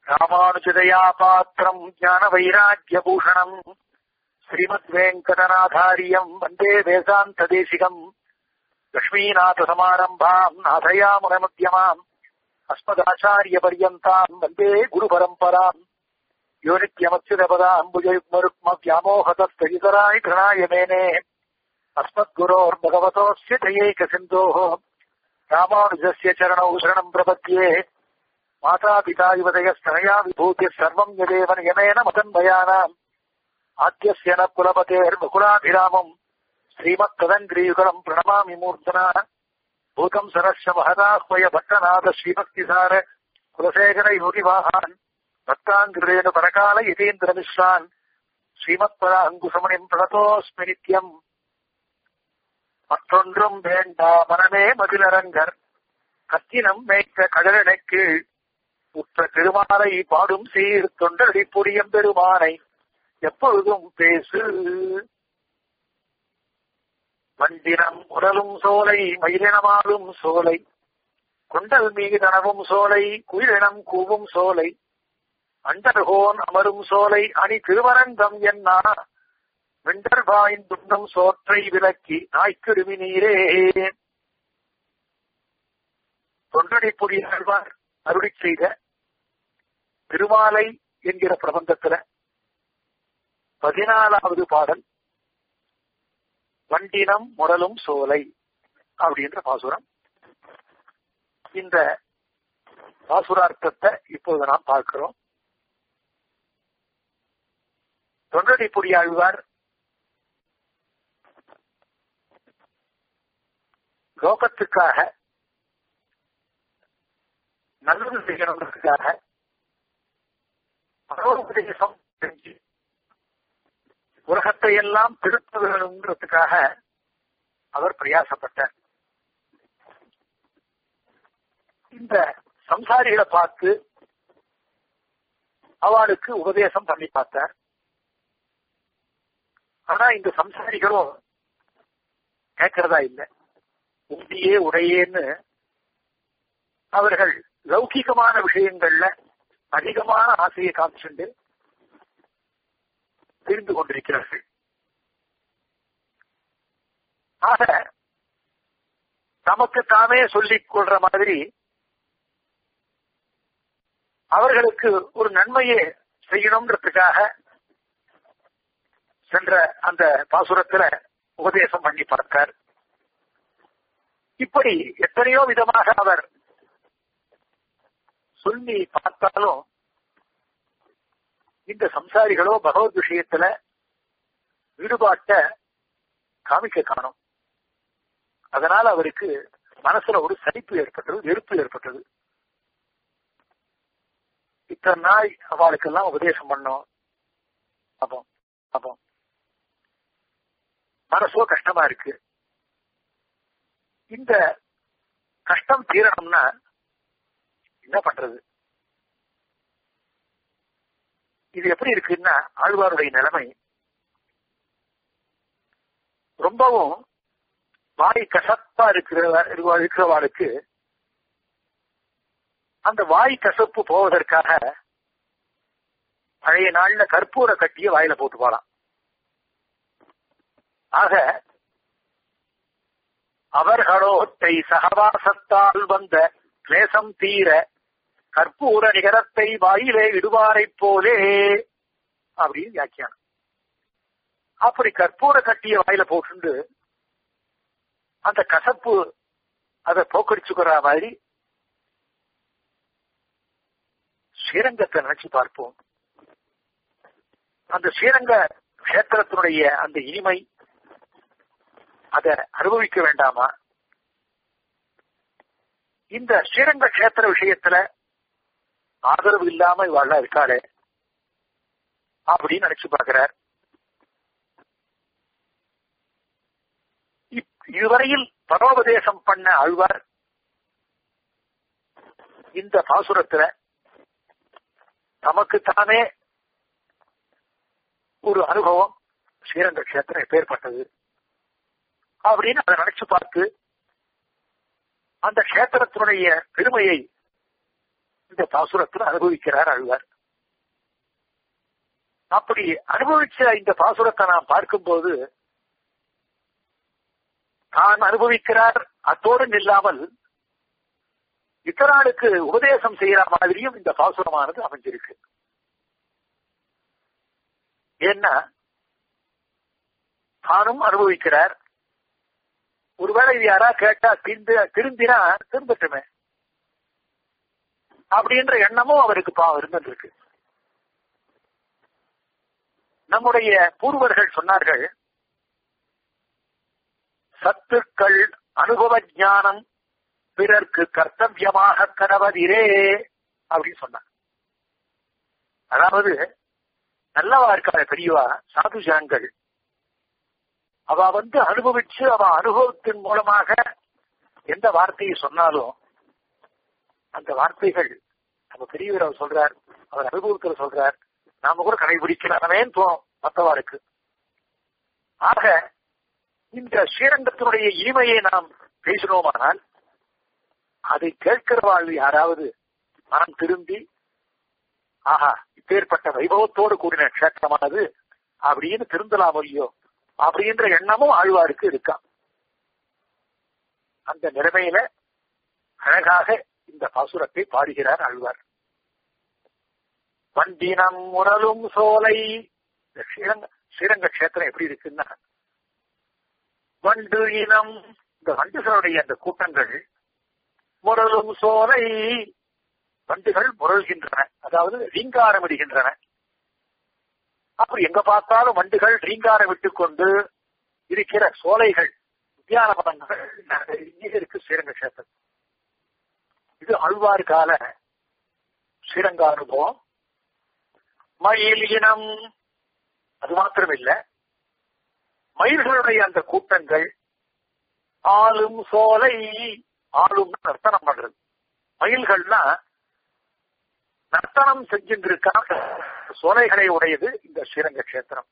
ராமானுஜதயா பாத்திரம் ஞான வைராக்கிய பூஷணம் ஸ்ரீமத் வெங்கடநாதாரியம் வந்தே வேதாந்த தேசிகம் லக்ஷ்மீநாத சமாரம்பாம் நாதயாமுன மத்தியமாம் அஸ்மதாச்சாரிய பரியந்தாம் வந்தே குரு பரம்பராம் யோ நித்யமச்சுதபதாம்புஜயுக்மருக்ம வியாமோகதஸ்தகிதராய் பிரணாய மேனே अस्मद्गुरोर्भगवतोऽस्य दयैकसिन्धोः रामानुजस्य चरणौ शरणम् प्रपद्ये मातापिता युवदयस्तनया विभूतिः सर्वम् यदेव नियमेन मतन्मयानाम् आद्यस्य न कुलपतेर्मुकुलाभिरामम् श्रीमत्तदङ्ग्रीयुगलम् प्रणमामि मूर्धना भूतम् सरस्य महदाह्वय भट्टनाथ श्रीभक्तिसार कुलशेखर योगिवाहान् भक्ताङ्ग्रेण परकाल यतीन्द्रमिश्रान् श्रीमत्पराङ्कुशमणिम् प्रणतोऽस्मि नित्यम् மற்றொன்றும் வேண்டா மனமே மதிலரங்கர் கத்தினம் மேய்க்க கடலெனக்கு உற்ற திருமாலை பாடும் சீர் தொண்டடி புரியம் பெருமானை எப்பொழுதும் பேசு வண்டினம் உடலும் சோலை மயிலினமாலும் சோலை கொண்டல் மீதனவும் சோலை குயிலினம் கூவும் சோலை அண்டர்கோன் அமரும் சோலை அணி திருவரங்கம் என்னா வெண்டர்பாயின் துண்டம் சோற்றை விலக்கி நாய்க்கிருமி நீரே தொண்டடி புரியாழ்வார் அருளி செய்த திருமாலை என்கிற பிரபந்தத்துல பதினாலாவது பாடல் வண்டினம் முரலும் சோலை அப்படின்ற பாசுரம் இந்த பாசுரார்த்தத்தை இப்போது நாம் பார்க்கிறோம் தொண்டடி புரியாழ்வார் லோகத்துக்காக நல்லது செய்யணுன்றதுக்காக பரோபதேசம் செஞ்சு உலகத்தை எல்லாம் திருத்த வேணுங்கிறதுக்காக அவர் பிரயாசப்பட்டார் இந்த சம்சாரிகளை பார்த்து அவளுக்கு உபதேசம் பண்ணி பார்த்தார் ஆனா இந்த சம்சாரிகளும் கேட்கறதா இல்லை உண்டியே உடையேன்னு அவர்கள் லௌகிகமான விஷயங்கள்ல அதிகமான ஆசையை காமிச்சுண்டு தெரிந்து கொண்டிருக்கிறார்கள் ஆக நமக்கு தாமே சொல்லிக் கொள்ற மாதிரி அவர்களுக்கு ஒரு நன்மையை செய்யணும்ன்றதுக்காக சென்ற அந்த பாசுரத்துல உபதேசம் பண்ணி பார்த்தார் இப்படி எத்தனையோ விதமாக அவர் சொல்லி பார்த்தாலும் இந்த சம்சாரிகளோ பகவத் விஷயத்துல ஈடுபாட்ட காமிக்க காணும் அதனால அவருக்கு மனசுல ஒரு சலிப்பு ஏற்பட்டது வெறுப்பு ஏற்பட்டது இத்தனை நாள் அவளுக்கெல்லாம் உபதேசம் பண்ணோம் அப்போ அப்போ மனசோ கஷ்டமா இருக்கு இந்த கஷ்டம் தீரணும்னா என்ன பண்றது இது எப்படி இருக்குன்னா ஆழ்வாருடைய நிலைமை ரொம்பவும் வாய் கசப்பா இருக்கிற இருக்கிறவாளுக்கு அந்த வாய் கசப்பு போவதற்காக பழைய நாள்ல கற்பூர கட்டிய வாயில போட்டு போலாம் ஆக அவர்களோத்தை சகவாசத்தால் வந்த கிளேசம் தீர கற்பூர நிகரத்தை வாயிலே இடுவாரைப் போலே அப்படின்னு வியாக்கியானம் அப்படி கற்பூர கட்டிய வாயில போட்டு அந்த கசப்பு அதை போக்கடிச்சுக்கிற மாதிரி ஸ்ரீரங்கத்தை நினைச்சு பார்ப்போம் அந்த ஸ்ரீரங்க கஷேத்திரத்தினுடைய அந்த இனிமை அதை அனுபவிக்க வேண்டாமா இந்த ஸ்ரீரங்க கஷேத்திர விஷயத்துல ஆதரவு இல்லாம இவாள் இருக்காளே அப்படின்னு நினைச்சு பார்க்கிறார் இதுவரையில் பரோபதேசம் பண்ண ஆழ்வார் இந்த பாசுரத்துல தமக்குத்தானே ஒரு அனுபவம் ஸ்ரீரங்க கஷேத்திரம் எப்பேற்பட்டது அப்படின்னு அதை நினைச்சு பார்த்து அந்த கஷேத்திரத்தினுடைய பெருமையை இந்த பாசுரத்தில் அனுபவிக்கிறார் அழுவார் அப்படி அனுபவிச்ச இந்த பாசுரத்தை நாம் பார்க்கும்போது தான் அனுபவிக்கிறார் அத்தோடு நில்லாமல் இத்தனாளுக்கு உபதேசம் செய்யற மாதிரியும் இந்த பாசுரமானது அமைஞ்சிருக்கு ஏன்னா தானும் அனுபவிக்கிறார் ஒருவேளை இது யாரா கேட்டா திருந்து திருந்தினா திரும்பட்டுமே அப்படின்ற எண்ணமும் அவருக்கு பாவம் இருந்திருக்கு நம்முடைய பூர்வர்கள் சொன்னார்கள் சத்துக்கள் அனுபவ ஞானம் பிறர்க்கு கர்த்தவியமாக கடவதிரே அப்படின்னு சொன்னார் அதாவது நல்லவா இருக்காத பெரியவா சாதுஜான்கள் அவ வந்து அனுபவிச்சு அவ அனுபவத்தின் மூலமாக எந்த வார்த்தையை சொன்னாலும் அந்த வார்த்தைகள் நம்ம பெரியவர் அவர் சொல்றார் அவர் அனுபவத்தில் சொல்றார் நாம கூட கடைபிடிக்கலாமே தோணும் மற்றவாருக்கு ஆக இந்த ஸ்ரீரங்கத்தினுடைய இனிமையை நாம் பேசினோமானால் அதை கேட்கிறவாள் யாராவது மனம் திரும்பி ஆஹா இப்பேற்பட்ட வைபவத்தோடு கூடின கஷேத்திரமானது அப்படின்னு திருந்தலாம் இல்லையோ அப்படின்ற எண்ணமும் ஆழ்வாருக்கு இருக்கா அந்த நிலைமையில அழகாக இந்த பாசுரத்தை பாடுகிறார் ஆழ்வார் வண்டினம் முரலும் சோலை இந்த ஸ்ரீரங்க ஸ்ரீரங்க கஷேத்திரம் எப்படி இருக்குன்னா வண்டு இனம் இந்த வண்டுகளுடைய அந்த கூட்டங்கள் முரலும் சோலை வண்டுகள் முரல்கின்றன அதாவது ரீங்காரம் இடுகின்றன அப்படி எங்க பார்த்தாலும் வண்டுகள் ரீங்காரம் விட்டுக் கொண்டு இருக்கிற சோலைகள் உத்தியான பதங்கள் நிறைய இருக்கு ஸ்ரீரங்க கஷேத்திரம் இது ஆழ்வார் கால ஸ்ரீரங்க அனுபவம் மயில் இனம் அது மாத்திரமில்ல மயில்களுடைய அந்த கூட்டங்கள் ஆளும் சோலை ஆளும் நர்த்தனம் பண்றது மயில்கள்னா நர்த்தனம் செஞ்சின்றிருக்கான சோலைகளை உடையது இந்த ஸ்ரீரங்க கஷேத்திரம்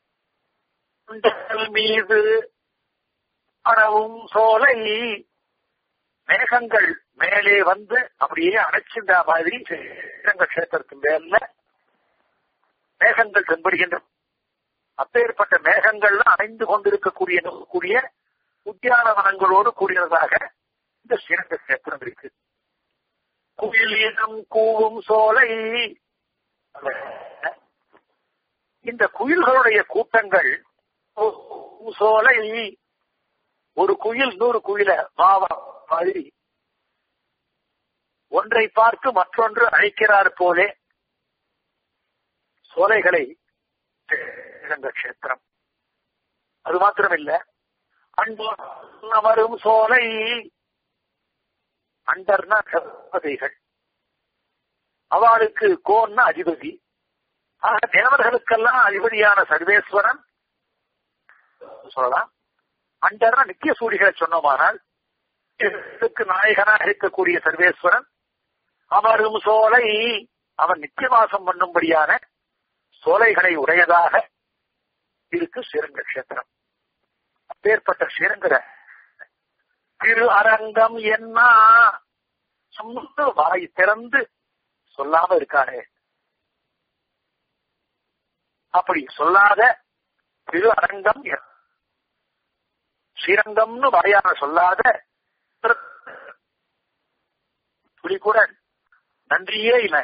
மீது அணவும் சோலை மேகங்கள் மேலே வந்து அப்படியே அணைச்சின்ற மாதிரி ஸ்ரீரங்க கஷேத்திரத்தின் மேல மேகங்கள் தென்படுகின்றன அப்பேற்பட்ட மேகங்கள்லாம் அணைந்து கொண்டிருக்கக்கூடிய கூடிய உத்தியானவனங்களோடு கூடியதாக இந்த ஸ்ரீரங்க கஷேத்திரம் இருக்கு குயில் இனம் கூவும் சோலை இந்த குயில்களுடைய கூட்டங்கள் சோலை ஒரு குயில் நூறு குயில மாவா மாதிரி ஒன்றை பார்த்து மற்றொன்று அழைக்கிறார் போலே சோலைகளை ஸ்ரீரங்க கஷேத்திரம் அது மாத்திரமில்ல அன்பு அமரும் சோலை அண்டர்னா தேவதைகள் அவளுக்கு கோன்னா அதிபதி ஆக தேவர்களுக்கெல்லாம் அதிபதியான சர்வேஸ்வரன் சொல்லலாம் அண்டர்னா நித்திய சூரிகளை சொன்னோமானால் இதுக்கு நாயகனாக இருக்கக்கூடிய சர்வேஸ்வரன் அமரும் சோலை அவன் நித்தியவாசம் பண்ணும்படியான சோலைகளை உடையதாக இருக்கு ஸ்ரீரங்க கஷேத்திரம் அப்பேற்பட்ட ஸ்ரீரங்கர திரு அரங்கம் என்ன சொந்த வாய் திறந்து சொல்லாம இருக்காரே அப்படி சொல்லாத திரு அரங்கம் ஸ்ரீரங்கம்னு வாயான சொல்லாத துளி கூட நன்றியே இல்லை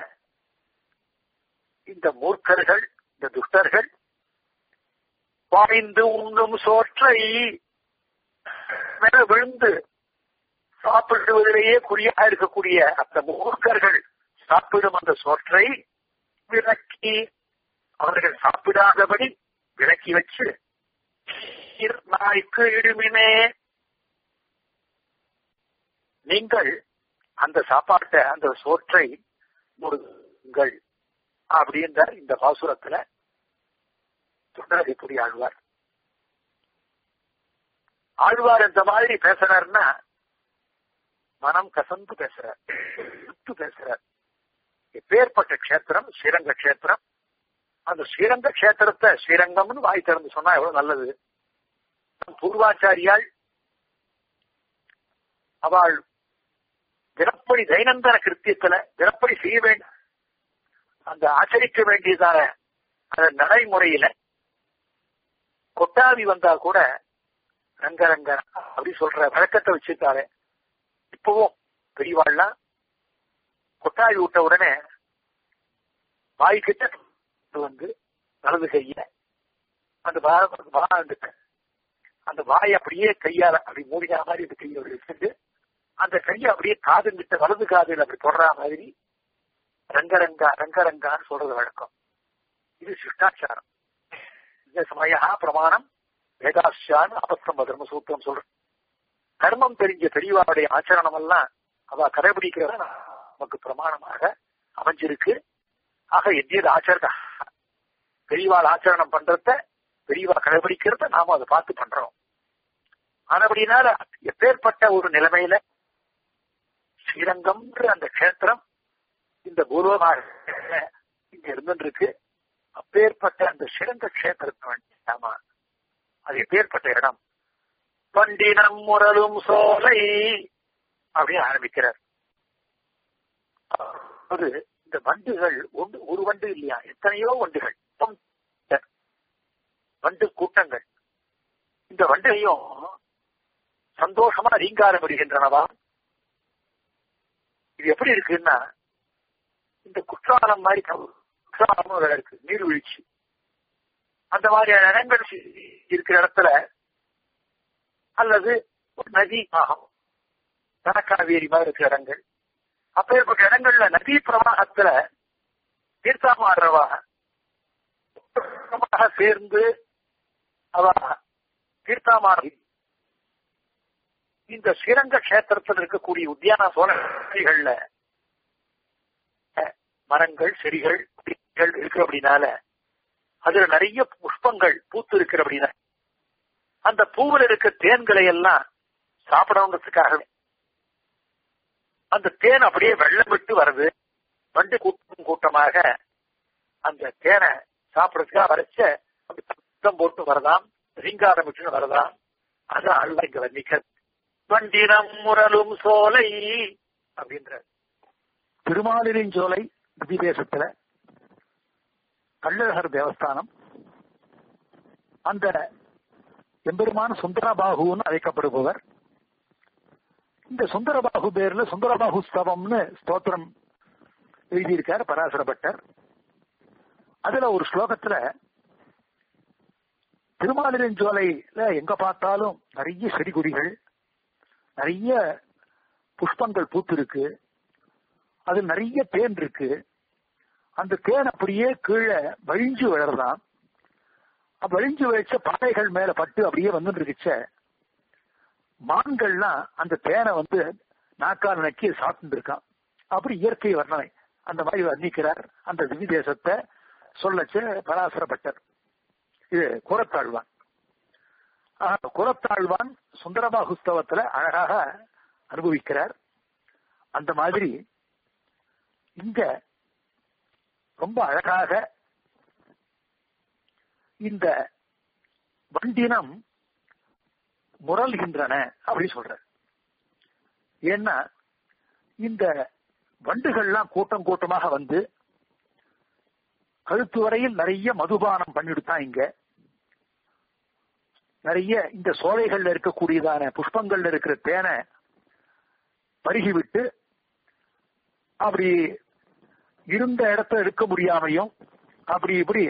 இந்த மூர்க்கர்கள் இந்த துஷ்டர்கள் பாய்ந்து உண்ணும் சோற்றை மேல விழுந்து சாப்பிடுவதிலேயே குறியாக இருக்கக்கூடிய அந்த மூர்க்கர்கள் சாப்பிடும் அந்த சோற்றை விளக்கி அவர்கள் சாப்பிடாதபடி விளக்கி வச்சு நாய்க்கு இடுமினே நீங்கள் அந்த சாப்பாட்டை அந்த சோற்றை முடுங்கள் அப்படின்ற இந்த பாசுரத்துல துண்டரதிப்புடி ஆழ்வார் ஆழ்வார் இந்த மாதிரி பேசுறாருன்னா மனம் கசந்து பேசுறார் விட்டு பேசுறார் எப்பேற்பட்ட கஷேத்திரம் ஸ்ரீரங்க கஷேத்திரம் அந்த ஸ்ரீரங்க கஷேத்திரத்தை ஸ்ரீரங்கம்னு வாய் திறந்து சொன்னா எவ்வளவு நல்லது பூர்வாச்சாரியால் அவள் தினப்படி தைனந்தன கிருத்தியத்துல தினப்படி செய்ய வேண்டும் அந்த ஆச்சரிக்க வேண்டியதான அந்த நடைமுறையில கொட்டாவி வந்தா கூட ரங்க ரங்க அப்படி சொல்ற வழக்கத்தை வச்சிருக்காரு இப்பவும் பெரியவாள்லாம் கொட்டாவி விட்ட உடனே வாய்க்கிட்ட வந்து வலது கைய அந்த அந்த வாயை அப்படியே கையால அப்படி மூடின மாதிரி இந்த கையை வச்சுட்டு அந்த கையை அப்படியே காதுங்கிட்ட வலது காதில் அப்படி தொடர மாதிரி ரங்கரங்கா ரங்கரங்கான்னு சொல்றது வழக்கம் இது சிஷ்டாச்சாரம் இந்த சமயா பிரமாணம் வேதாசியான்னு அபஸ்தம்ப தர்ம சூத்திரம் சொல்ற தர்மம் தெரிஞ்ச பெரியவாருடைய ஆச்சரணம் எல்லாம் அவ கடைபிடிக்கிறத நமக்கு பிரமாணமாக அமைஞ்சிருக்கு ஆக எந்தியது ஆச்சரண பெரியவாள் ஆச்சரணம் பண்றத பெரியவா கடைபிடிக்கிறத நாம அதை பார்த்து பண்றோம் ஆனபடினால எப்பேற்பட்ட ஒரு நிலைமையில ஸ்ரீரங்கம்ன்ற அந்த கஷேத்திரம் இந்த பூர்வமாக இங்க இருந்துருக்கு அப்பேற்பட்ட அந்த சிறந்த கஷேத்திரத்தை வேண்டாமா அது எப்பேற்பட்ட இடம் பண்டினம் முரலும் சோலை அப்படின்னு ஆரம்பிக்கிறார் அது இந்த வண்டுகள் ஒன்று ஒரு வண்டு இல்லையா எத்தனையோ வண்டுகள் வண்டு கூட்டங்கள் இந்த வண்டையும் சந்தோஷமா ரீங்காரம் வருகின்றனவா இது எப்படி இருக்குன்னா இந்த குற்றாலம் மாதிரி குற்றாலம் ஒரு இருக்கு நீர்வீழ்ச்சி அந்த மாதிரியான இடங்கள் இருக்கிற இடத்துல அல்லது ஒரு நதி ஆகும் தனக்காவேரி மாதிரி இருக்கிற இடங்கள் அப்பேற்பட்ட இடங்கள்ல நதி பிரவாகத்துல தீர்த்தாமாடுறவா சேர்ந்து அவ தீர்த்தாமாடி இந்த ஸ்ரீரங்க கஷேத்திரத்தில் இருக்கக்கூடிய உத்தியான சோழர்கள்ல மரங்கள் செடிகள் இருக்கு அப்படின்னால அதுல நிறைய புஷ்பங்கள் பூத்து இருக்கிற அப்படின்னா அந்த பூவில் இருக்க தேன்களை எல்லாம் சாப்பிடணுங்கிறதுக்காகவே அந்த தேன் அப்படியே வெள்ளம் விட்டு வருது வண்டு கூட்டம் கூட்டமாக அந்த தேனை சாப்பிடறதுக்காக வரைச்ச சத்தம் போட்டு வரதாம் ரீங்காரம் விட்டுன்னு வரதாம் அதான் அல்வா இங்க வர்ணிக்க வண்டினம் முரலும் சோலை அப்படின்ற திருமாலிரின் சோலை திவிதேசத்துல கள்ளழகர் தேவஸ்தானம் அந்த எம்பெருமான சுந்தரபாகுன்னு அழைக்கப்படுபவர் இந்த சுந்தரபாகு பேர்ல சுந்தரபாகு ஸ்தவம்னு ஸ்தோத்திரம் எழுதியிருக்கார் பராசரப்பட்டர் அதுல ஒரு ஸ்லோகத்துல திருமாலிரஞ்சோலையில எங்க பார்த்தாலும் நிறைய செடி கொடிகள் நிறைய புஷ்பங்கள் பூத்து இருக்கு அது நிறைய தேன் இருக்கு அந்த தேன் அப்படியே கீழே வழிஞ்சு விழறதாம் வழிஞ்சு வச்ச பாறைகள் மேல பட்டு அப்படியே வந்துட்டு இருக்குச்ச மான்கள்லாம் அந்த தேனை வந்து நாக்கால் நக்கி சாப்பிட்டு இருக்கான் அப்படி இயற்கை வர்ணனை அந்த மாதிரி வர்ணிக்கிறார் அந்த திவி தேசத்தை சொல்லச்ச பராசரப்பட்டர் இது குரத்தாழ்வான் குரத்தாழ்வான் சுந்தரபாகுஸ்தவத்துல அழகாக அனுபவிக்கிறார் அந்த மாதிரி இங்க ரொம்ப அழகாக இந்த வண்டினம் முரல்கின்றன அப்படி சொல்ற ஏன்னா இந்த வண்டுகள்லாம் கூட்டம் கூட்டமாக வந்து கழுத்து வரையில் நிறைய மதுபானம் பண்ணிடுத்தான் இங்க நிறைய இந்த சோலைகள்ல இருக்கக்கூடியதான புஷ்பங்கள்ல இருக்கிற தேனை பருகி விட்டு அப்படி இருந்த இடத்த இருக்க முடியாமையும் அப்படி இப்படி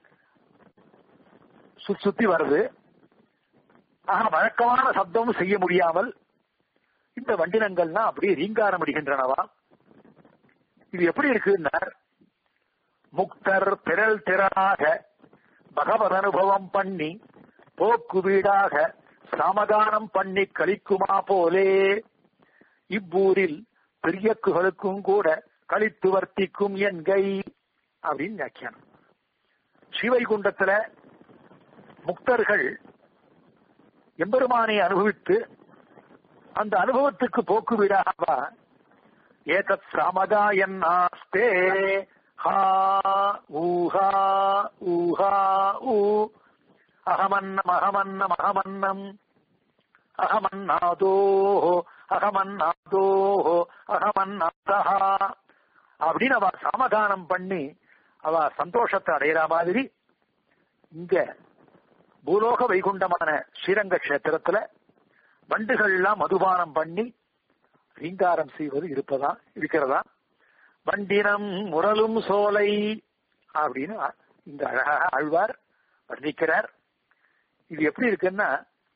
சுத்தி வருது ஆக வழக்கமான சப்தமும் செய்ய முடியாமல் இந்த வண்டினங்கள்லாம் அப்படியே ரீங்காரம் அடிக்கின்றனவா இது எப்படி இருக்குன்னார் முக்தர் திரள் திறனாக பகவத் அனுபவம் பண்ணி போக்கு வீடாக சமதானம் பண்ணி கழிக்குமா போலே இவ்வூரில் பெரியக்குகளுக்கும் கூட கழித்து வர்த்திக்கும் என் கை அப்படின்னு வியாக்கியானம் ஸ்ரீவைகுண்டத்துல முக்தர்கள் எம்பெருமானை அனுபவித்து அந்த அனுபவத்துக்கு போக்கு வீடாகவா ஏதத் சாமதா என்னாஸ்தே ஹா ஊஹா ஊஹா ஊ அகமன்னம் அகமன்னம் அகமன்னம் அகமன்னாதோ அகமன்னாதோ அகமன்னாதா அப்படின்னு அவ சமாதானம் பண்ணி அவ சந்தோஷத்தை அடையிற மாதிரி இங்க பூலோக வைகுண்டமான ஸ்ரீரங்க கஷேத்திரத்துல வண்டுகள் எல்லாம் மதுபானம் பண்ணி ரீங்காரம் செய்வது இருப்பதா இருக்கிறதா வண்டினம் முரலும் சோலை அப்படின்னு இந்த அழகாக ஆழ்வார் வர்ணிக்கிறார் இது எப்படி இருக்குன்னா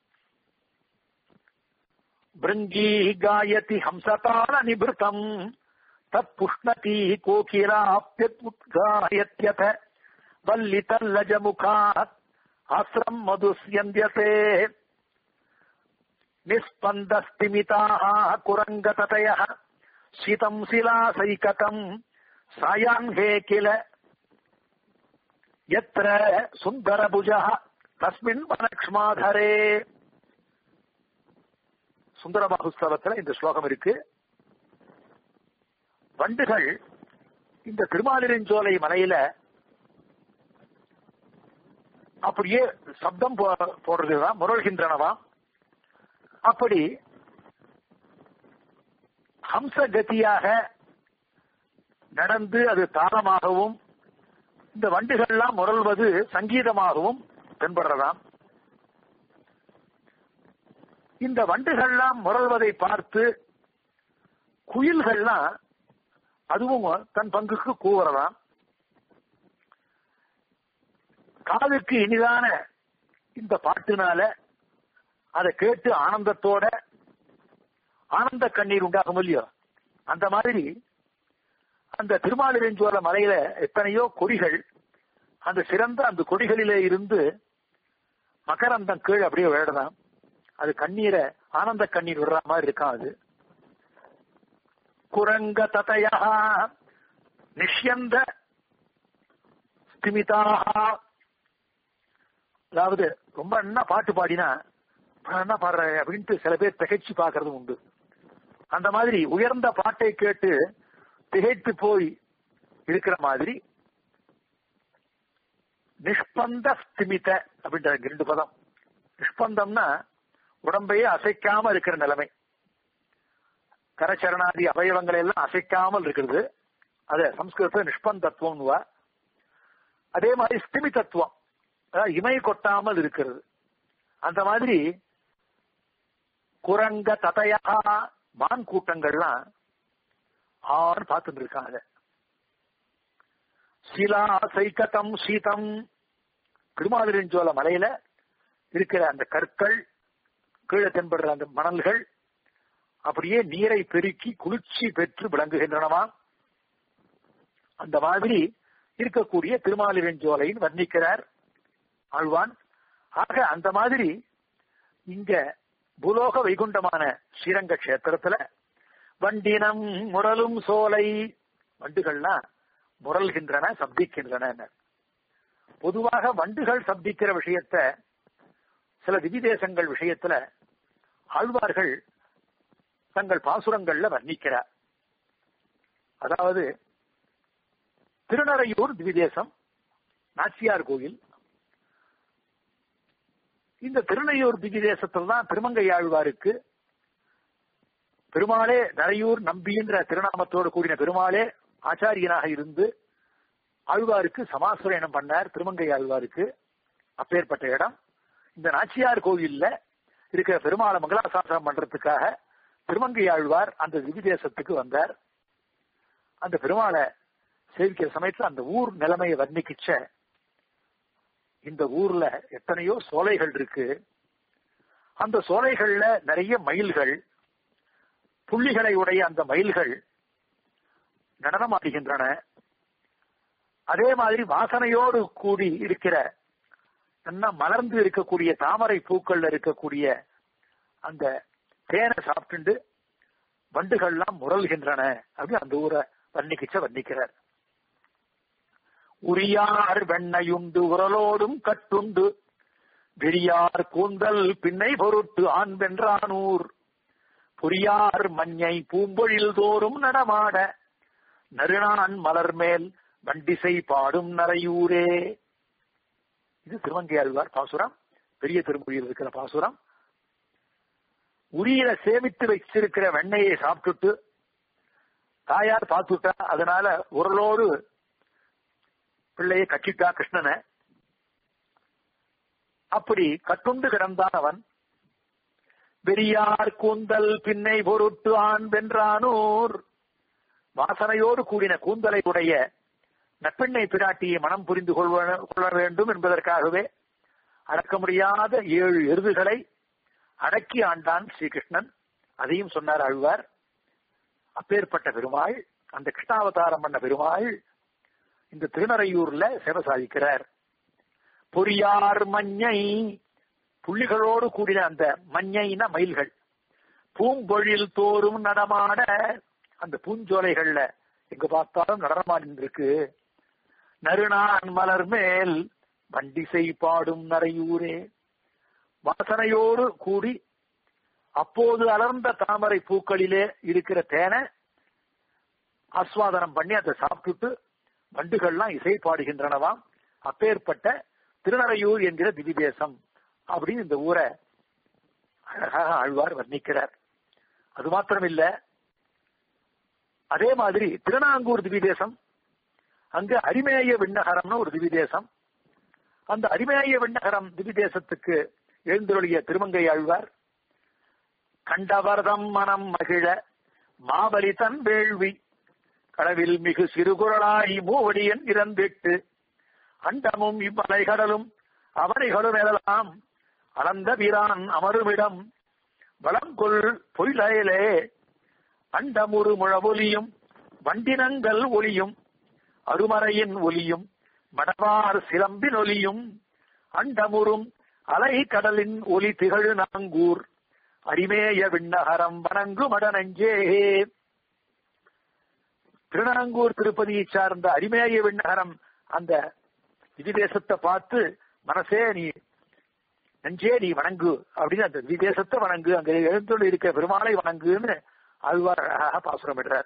பிருங்கி காயதி ஹம்சதால நிபிருத்தம் தத் புஷ்ணதி கோகிலாப்யுத்காயத்யத வல்லிதல்லஜமுகாத் ஆசிரம் மதுஸ்யந்தியதே நிஸ்பந்தஸ்திமிதாः குரங்கததயः शीतम् शिलासैकतम् सायाह्ने किल यत्र सुन्दरभुजः तस्मिन् वनक्ष्माधरे சுந்தரபாகுஸ்தவத்துல இந்த ஸ்லோகம் இருக்கு வண்டுகள் இந்த திருமாலிருஞ்சோலை மலையில அப்படியே சப்தம் போ- போடுறதுதான் முரள்கின்றனவா அப்படி ஹம்ச கதியாக நடந்து அது தாளமாகவும் இந்த வண்டுகள்லாம் முரள்வது சங்கீதமாகவும் தென்படுறதாம் இந்த வண்டுகள்லாம் முரள்வதை பார்த்து குயில்கள்லாம் அதுவும் தன் பங்குக்கு கூவுறதாம் காதுக்கு இனிதான இந்த பாட்டுனால அதை கேட்டு ஆனந்தத்தோட ஆனந்த கண்ணீர் உண்டாகும் இல்லையோ அந்த மாதிரி அந்த திருமாலிரஞ்சோல மலையில எத்தனையோ கொடிகள் அந்த சிறந்த அந்த கொடிகளிலே இருந்து மகரந்தம் கீழ் அப்படியே விழலாம் அது கண்ணீரை ஆனந்த கண்ணீர் விடுற மாதிரி இருக்கான் அது குரங்க ததையா நிஷ்யந்த ஸ்திமிதாக அதாவது ரொம்ப என்ன பாட்டு பாடினா "நான் என்ன பாடுற அப்படின்ட்டு சில பேர் திகைச்சு பார்க்கறது உண்டு அந்த மாதிரி உயர்ந்த பாட்டை கேட்டு திகைத்து போய் இருக்கிற மாதிரி நிஷ்பந்த ஸ்திமித அப்படின்ற ரெண்டு பதம் நிஷ்பந்தம்னா உடம்பையே அசைக்காம இருக்கிற நிலைமை கரச்சரணாதி அவயவங்களை எல்லாம் அசைக்காமல் இருக்கிறது அது சம்ஸ்கிருதத்துல நிஷ்பந்தத்துவம்னுவா அதே மாதிரி ஸ்திமிதத்துவம் அதாவது இமை கொட்டாமல் இருக்கிறது அந்த மாதிரி குரங்க ததையா மான் கூட்டங்கள்லாம் ஆறு பார்த்துட்டு இருக்காங்க சிலா சைக்கதம் சீதம் திருமாலிருஞ்சோல மலையில இருக்கிற அந்த கற்கள் கீழே தென்படுற அந்த மணல்கள் அப்படியே நீரை பெருக்கி குளிர்ச்சி பெற்று விளங்குகின்றனவா அந்த மாதிரி இருக்கக்கூடிய திருமாலிருஞ்சோலையின் வர்ணிக்கிறார் ஆழ்வான் ஆக அந்த மாதிரி இங்க பூலோக வைகுண்டமான ஸ்ரீரங்க கஷேத்திரத்துல வண்டினம் முரலும் சோலை வண்டுகள்லாம் முரல்கின்றன சப்திக்கின்றன பொதுவாக வண்டுகள் சப்திக்கிற விஷயத்த சில திவிதேசங்கள் விஷயத்துல ஆழ்வார்கள் தங்கள் பாசுரங்கள்ல வர்ணிக்கிறார் அதாவது திருநறையூர் திவிதேசம் நாச்சியார் கோயில் இந்த திருநையூர் திவிதேசத்தில் தான் திருமங்கை ஆழ்வாருக்கு பெருமாளே நரையூர் நம்பின்ற திருநாமத்தோடு கூடின பெருமாளே ஆச்சாரியனாக இருந்து ஆழ்வாருக்கு சமாசுரயணம் பண்ணார் திருமங்கை ஆழ்வாருக்கு அப்பேற்பட்ட இடம் இந்த நாச்சியார் கோயில்ல இருக்கிற பெருமாளை மங்களாசாசனம் பண்றதுக்காக திருமங்கை ஆழ்வார் அந்த திவிதேசத்துக்கு வந்தார் அந்த பெருமாளை சேவிக்கிற சமயத்துல அந்த ஊர் நிலைமையை வர்ணிக்கிச்ச இந்த ஊர்ல எத்தனையோ சோலைகள் இருக்கு அந்த சோலைகள்ல நிறைய மயில்கள் புள்ளிகளை உடைய அந்த மயில்கள் நடனமாடுகின்றன அதே மாதிரி வாசனையோடு கூடி இருக்கிற நல்லா மலர்ந்து இருக்கக்கூடிய தாமரை பூக்கள்ல இருக்கக்கூடிய அந்த தேனை சாப்பிட்டு வண்டுகள்லாம் முரல்கின்றன அப்படின்னு அந்த ஊரை வர்ணிக்கிச்ச வர்ணிக்கிறார் உரியார் வெண்ணையுண்டு உரலோடும் கட்டுண்டு விரியார் கூந்தல் பின்னை பொருட்டு ஆண் வென்றானூர் புரியார் மஞ்சை பூம்பொழில் தோறும் நடமாட நறுநான் மலர் மேல் வண்டிசை பாடும் நரையூரே இது திருவங்கையாழ்வார் பாசுரம் பெரிய திருமொழியில் இருக்கிற பாசுரம் உரியில சேமித்து வச்சிருக்கிற வெண்ணையை சாப்பிட்டுட்டு தாயார் பார்த்துட்டா அதனால உரலோடு பிள்ளையை கட்டிட்டா கிருஷ்ணனை அப்படி கட்டுண்டு கிடந்தான் அவன் வெறியார் கூந்தல் பின்னை பொருட்டு ஆண் வென்றானூர் வாசனையோடு கூடின கூந்தலை உடைய நப்பெண்ணை பிராட்டியை மனம் புரிந்து கொள்ள வேண்டும் என்பதற்காகவே அடக்க முடியாத ஏழு எருதுகளை அடக்கி ஆண்டான் ஸ்ரீகிருஷ்ணன் அதையும் சொன்னார் ஆழ்வார் அப்பேற்பட்ட பெருமாள் அந்த கிருஷ்ணாவதாரம் பண்ண பெருமாள் இந்த திருநறையூர்ல சேவை சாதிக்கிறார் பொறியார் மஞ்சை புள்ளிகளோடு கூடின அந்த மஞ்சைன மயில்கள் பூம்பொழில் தோறும் நடமாட அந்த பூஞ்சோலைகள்ல எங்க பார்த்தாலும் நடனமாடின்னு இருக்கு நறுநான் மலர் மேல் வண்டிசை பாடும் நரையூரே வாசனையோடு கூடி அப்போது அலர்ந்த தாமரை பூக்களிலே இருக்கிற தேனை ஆஸ்வாதனம் பண்ணி அதை சாப்பிட்டுட்டு வண்டுகள்லாம் இசை பாடுகின்றனவாம் அப்பேற்பட்ட திருநறையூர் என்கிற திவிதேசம் அப்படின்னு இந்த ஊரை அழகாக ஆழ்வார் வர்ணிக்கிறார் அது மாத்திரம் இல்ல அதே மாதிரி திருநாங்கூர் திவிதேசம் அங்கு அரிமேய விண்ணகரம்னு ஒரு திவிதேசம் அந்த அரிமேய விண்ணகரம் திவிதேசத்துக்கு எழுந்தருளிய திருமங்கை ஆழ்வார் கண்டவர்தம் மனம் மகிழ மாபலி தன் வேள்வி கடவில் மிகு சிறுகுரலாய் மூவடியன் இறந்திட்டு அண்டமும் இவ்வலைகடலும் அவரைகளும் எழலாம் அளந்த வீரான் அமருமிடம் வளங்கொள் பொய்லயலே அண்டமுறு முழவொலியும் வண்டினங்கள் ஒலியும் அருமறையின் ஒலியும் மடவார் சிலம்பின் ஒலியும் அண்டமுறும் அலை கடலின் ஒலி திகழு நாங்கூர் அரிமேய விண்ணகரம் வணங்கு மடநஞ்சே திருநாங்கூர் திருப்பதியை சார்ந்த அரிமேய விண்ணகரம் அந்த விதிதேசத்தை பார்த்து மனசே நீ நெஞ்சே நீ வணங்கு அப்படின்னு அந்த விதேசத்தை வணங்கு அங்க எழுந்துள்ள இருக்க பெருமாளை வணங்குன்னு ஆழ்வார் அழகாக பாசுரம் விடுறார்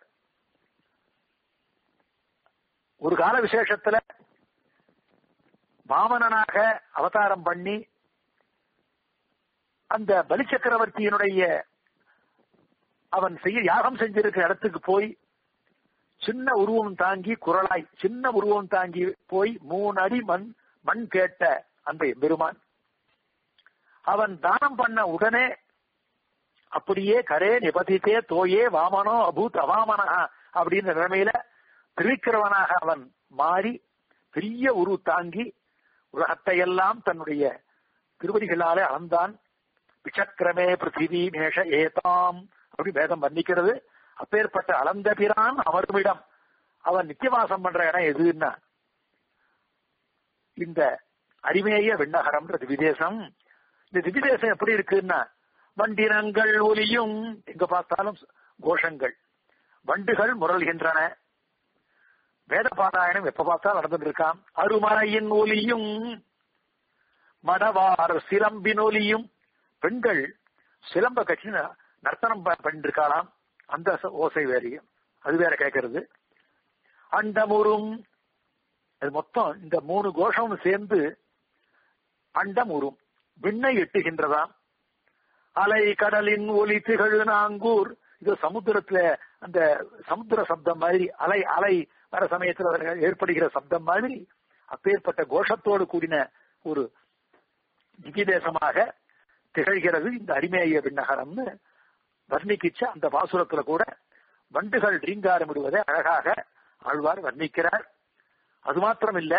ஒரு கால விசேஷத்துல வாமனனாக அவதாரம் பண்ணி அந்த பலி சக்கரவர்த்தியினுடைய அவன் செய்ய யாகம் செஞ்சிருக்கிற இடத்துக்கு போய் சின்ன உருவம் தாங்கி குரலாய் சின்ன உருவம் தாங்கி போய் மூணு அடி மண் மண் கேட்ட அந்த பெருமான் அவன் தானம் பண்ண உடனே அப்படியே கரே நிபதித்தே தோயே வாமனோ அபூத் அவாமனா அப்படின்ற நிலைமையில திருக்கிறவனாக அவன் மாறி பெரிய உரு தாங்கி உலகத்தை எல்லாம் தன்னுடைய திருவடிகளாலே அளந்தான் விசக்கிரமே பிருத்திவி மேஷ ஏதாம் அப்படி வேதம் வர்ணிக்கிறது அப்பேற்பட்ட அளந்த பிரான் அமருமிடம் அவன் நித்தியவாசம் பண்ற இடம் எதுன்னா இந்த அரிமேய விண்ணகரம்ன்ற திவிதேசம் இந்த திவிதேசம் எப்படி இருக்குன்னா வண்டினங்கள் ஒலியும் எங்க பார்த்தாலும் கோஷங்கள் வண்டுகள் முரல்கின்றன வேத பாராயணம் எப்ப பார்த்தாலும் நடந்துட்டு இருக்கான் அருமறையின் ஒலியும் மடவார் சிலம்பின் ஒலியும் பெண்கள் சிலம்ப கட்சி நர்த்தனம் பண்ணிருக்காளாம் அந்த ஓசை வேறையும் அது வேற கேட்கறது அண்டமுறும் அது மொத்தம் இந்த மூணு கோஷம் சேர்ந்து அண்டமுறும் விண்ணை எட்டுகின்றதாம் அலை கடலின் ஒலி திகழ் நாங்கூர் இது சமுத்திரத்துல அந்த சமுத்திர சப்தம் மாதிரி அலை அலை வர சமயத்துல ஏற்படுகிற சப்தம் மாதிரி அப்பேற்பட்ட கோஷத்தோடு கூடின ஒரு திகிதேசமாக திகழ்கிறது இந்த அரிமேய விண்ணகரம்னு வர்ணிக்கிச்ச அந்த பாசுரத்துல கூட வண்டுகள் ரீங்காரமிடுவதை அழகாக ஆழ்வார் வர்ணிக்கிறார் அது மாத்திரம் இல்ல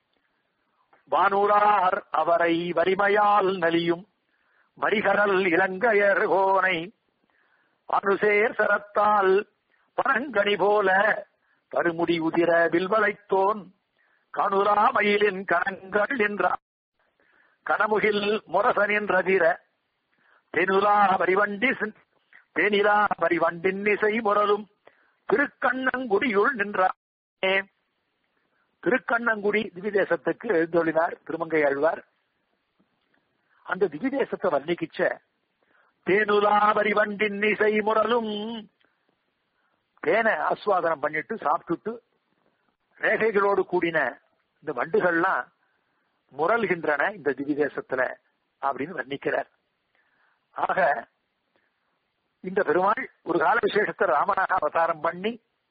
வானூரார் அவரை வரிமையால் நலியும் மரிகரல் இளங்கையர் கோனை அனுசேர் சரத்தால் பனங்கனி போல பருமுடி உதிர வில்வளைத்தோன் கணுரா மயிலின் கணங்கள் என்றார் கனமுகில் முரசனின் ரதிர தெனுலா வரிவண்டி தேனிலா வரிவண்டின் இசை முரலும் திருக்கண்ணங்குடியுள் நின்றானே திருக்கண்ணங்குடி திவிதேசத்துக்கு எழுந்தொழினார் திருமங்கை ஆழ்வார் அந்த திவிதேசத்தை வர்ணிக்கிச்ச தேனுலா வரிவண்டின் இசை முரலும் தேனை ஆஸ்வாதனம் பண்ணிட்டு சாப்பிட்டுட்டு ரேகைகளோடு கூடின இந்த வண்டுகள்லாம் முரல்கின்றன இந்த திவிதேசத்துல அப்படின்னு வர்ணிக்கிறார் ஆக இந்த பெருமாள் ஒரு கால விசேஷத்தை ராமனாக அவதாரம் பண்ணி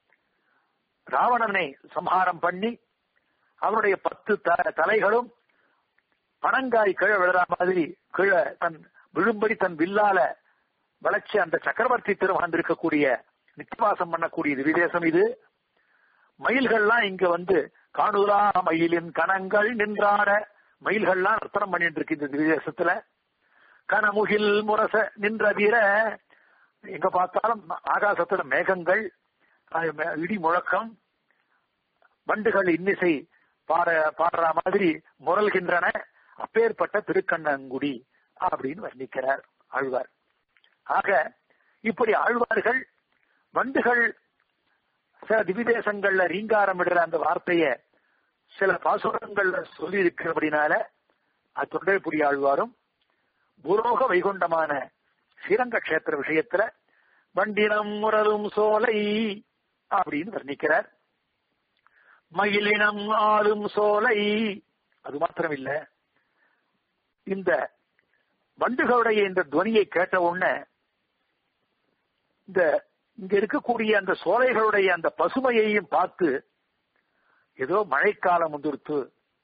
ராவணனை சம்ஹாரம் பண்ணி அவனுடைய பத்து த- தலைகளும் பனங்காய் கீழே விழுற மாதிரி கீழே தன் விழும்படி தன் வில்லால வளைச்ச அந்த சக்கரவர்த்தி திருமகன் இருக்கக்கூடிய நித்தியவாசம் பண்ணக்கூடிய திவிதேசம் இது மயில்கள்லாம் இங்க வந்து காணுலா மயிலின் கணங்கள் நின்றாட மயில்கள்லாம் நர்த்தனம் பண்ணிட்டு இருக்கு இந்த திவிதேசத்துல கனமுகில் முரச நின்றதிர எங்க பார்த்தாலும் ஆகாசத்துல மேகங்கள் அஹ், மே- இடி முழக்கம் வண்டுகள் இன்னிசை பாட பாடுற மாதிரி முரல்கின்றன அப்பேற்பட்ட திருக்கண்ணங்குடி அப்படின்னு வர்ணிக்கிறார் ஆழ்வார் ஆக இப்படி ஆழ்வார்கள் வண்டுகள் சில திவிதேசங்கள்ல ரீங்காரம் விடுற அந்த வார்த்தைய சில பாசுரங்கள்ல சொல்லி இருக்கிறபடினால அது தொண்டைப்புடி ஆழ்வாரும் பூரோக வைகுண்டமான ஸ்ரீரங்க கஷேத்திர விஷயத்துல வண்டினம் முரலும் சோலை அப்படின்னு வர்ணிக்கிறார் மயிலினம் ஆளும் சோலை அது மாத்திரம் இல்ல இந்த வண்டுகளுடைய இந்த துவனியை கேட்ட உடனே இந்த இங்க இருக்கக்கூடிய அந்த சோலைகளுடைய அந்த பசுமையையும் பார்த்து ஏதோ மழைக்காலம் வந்துருத்து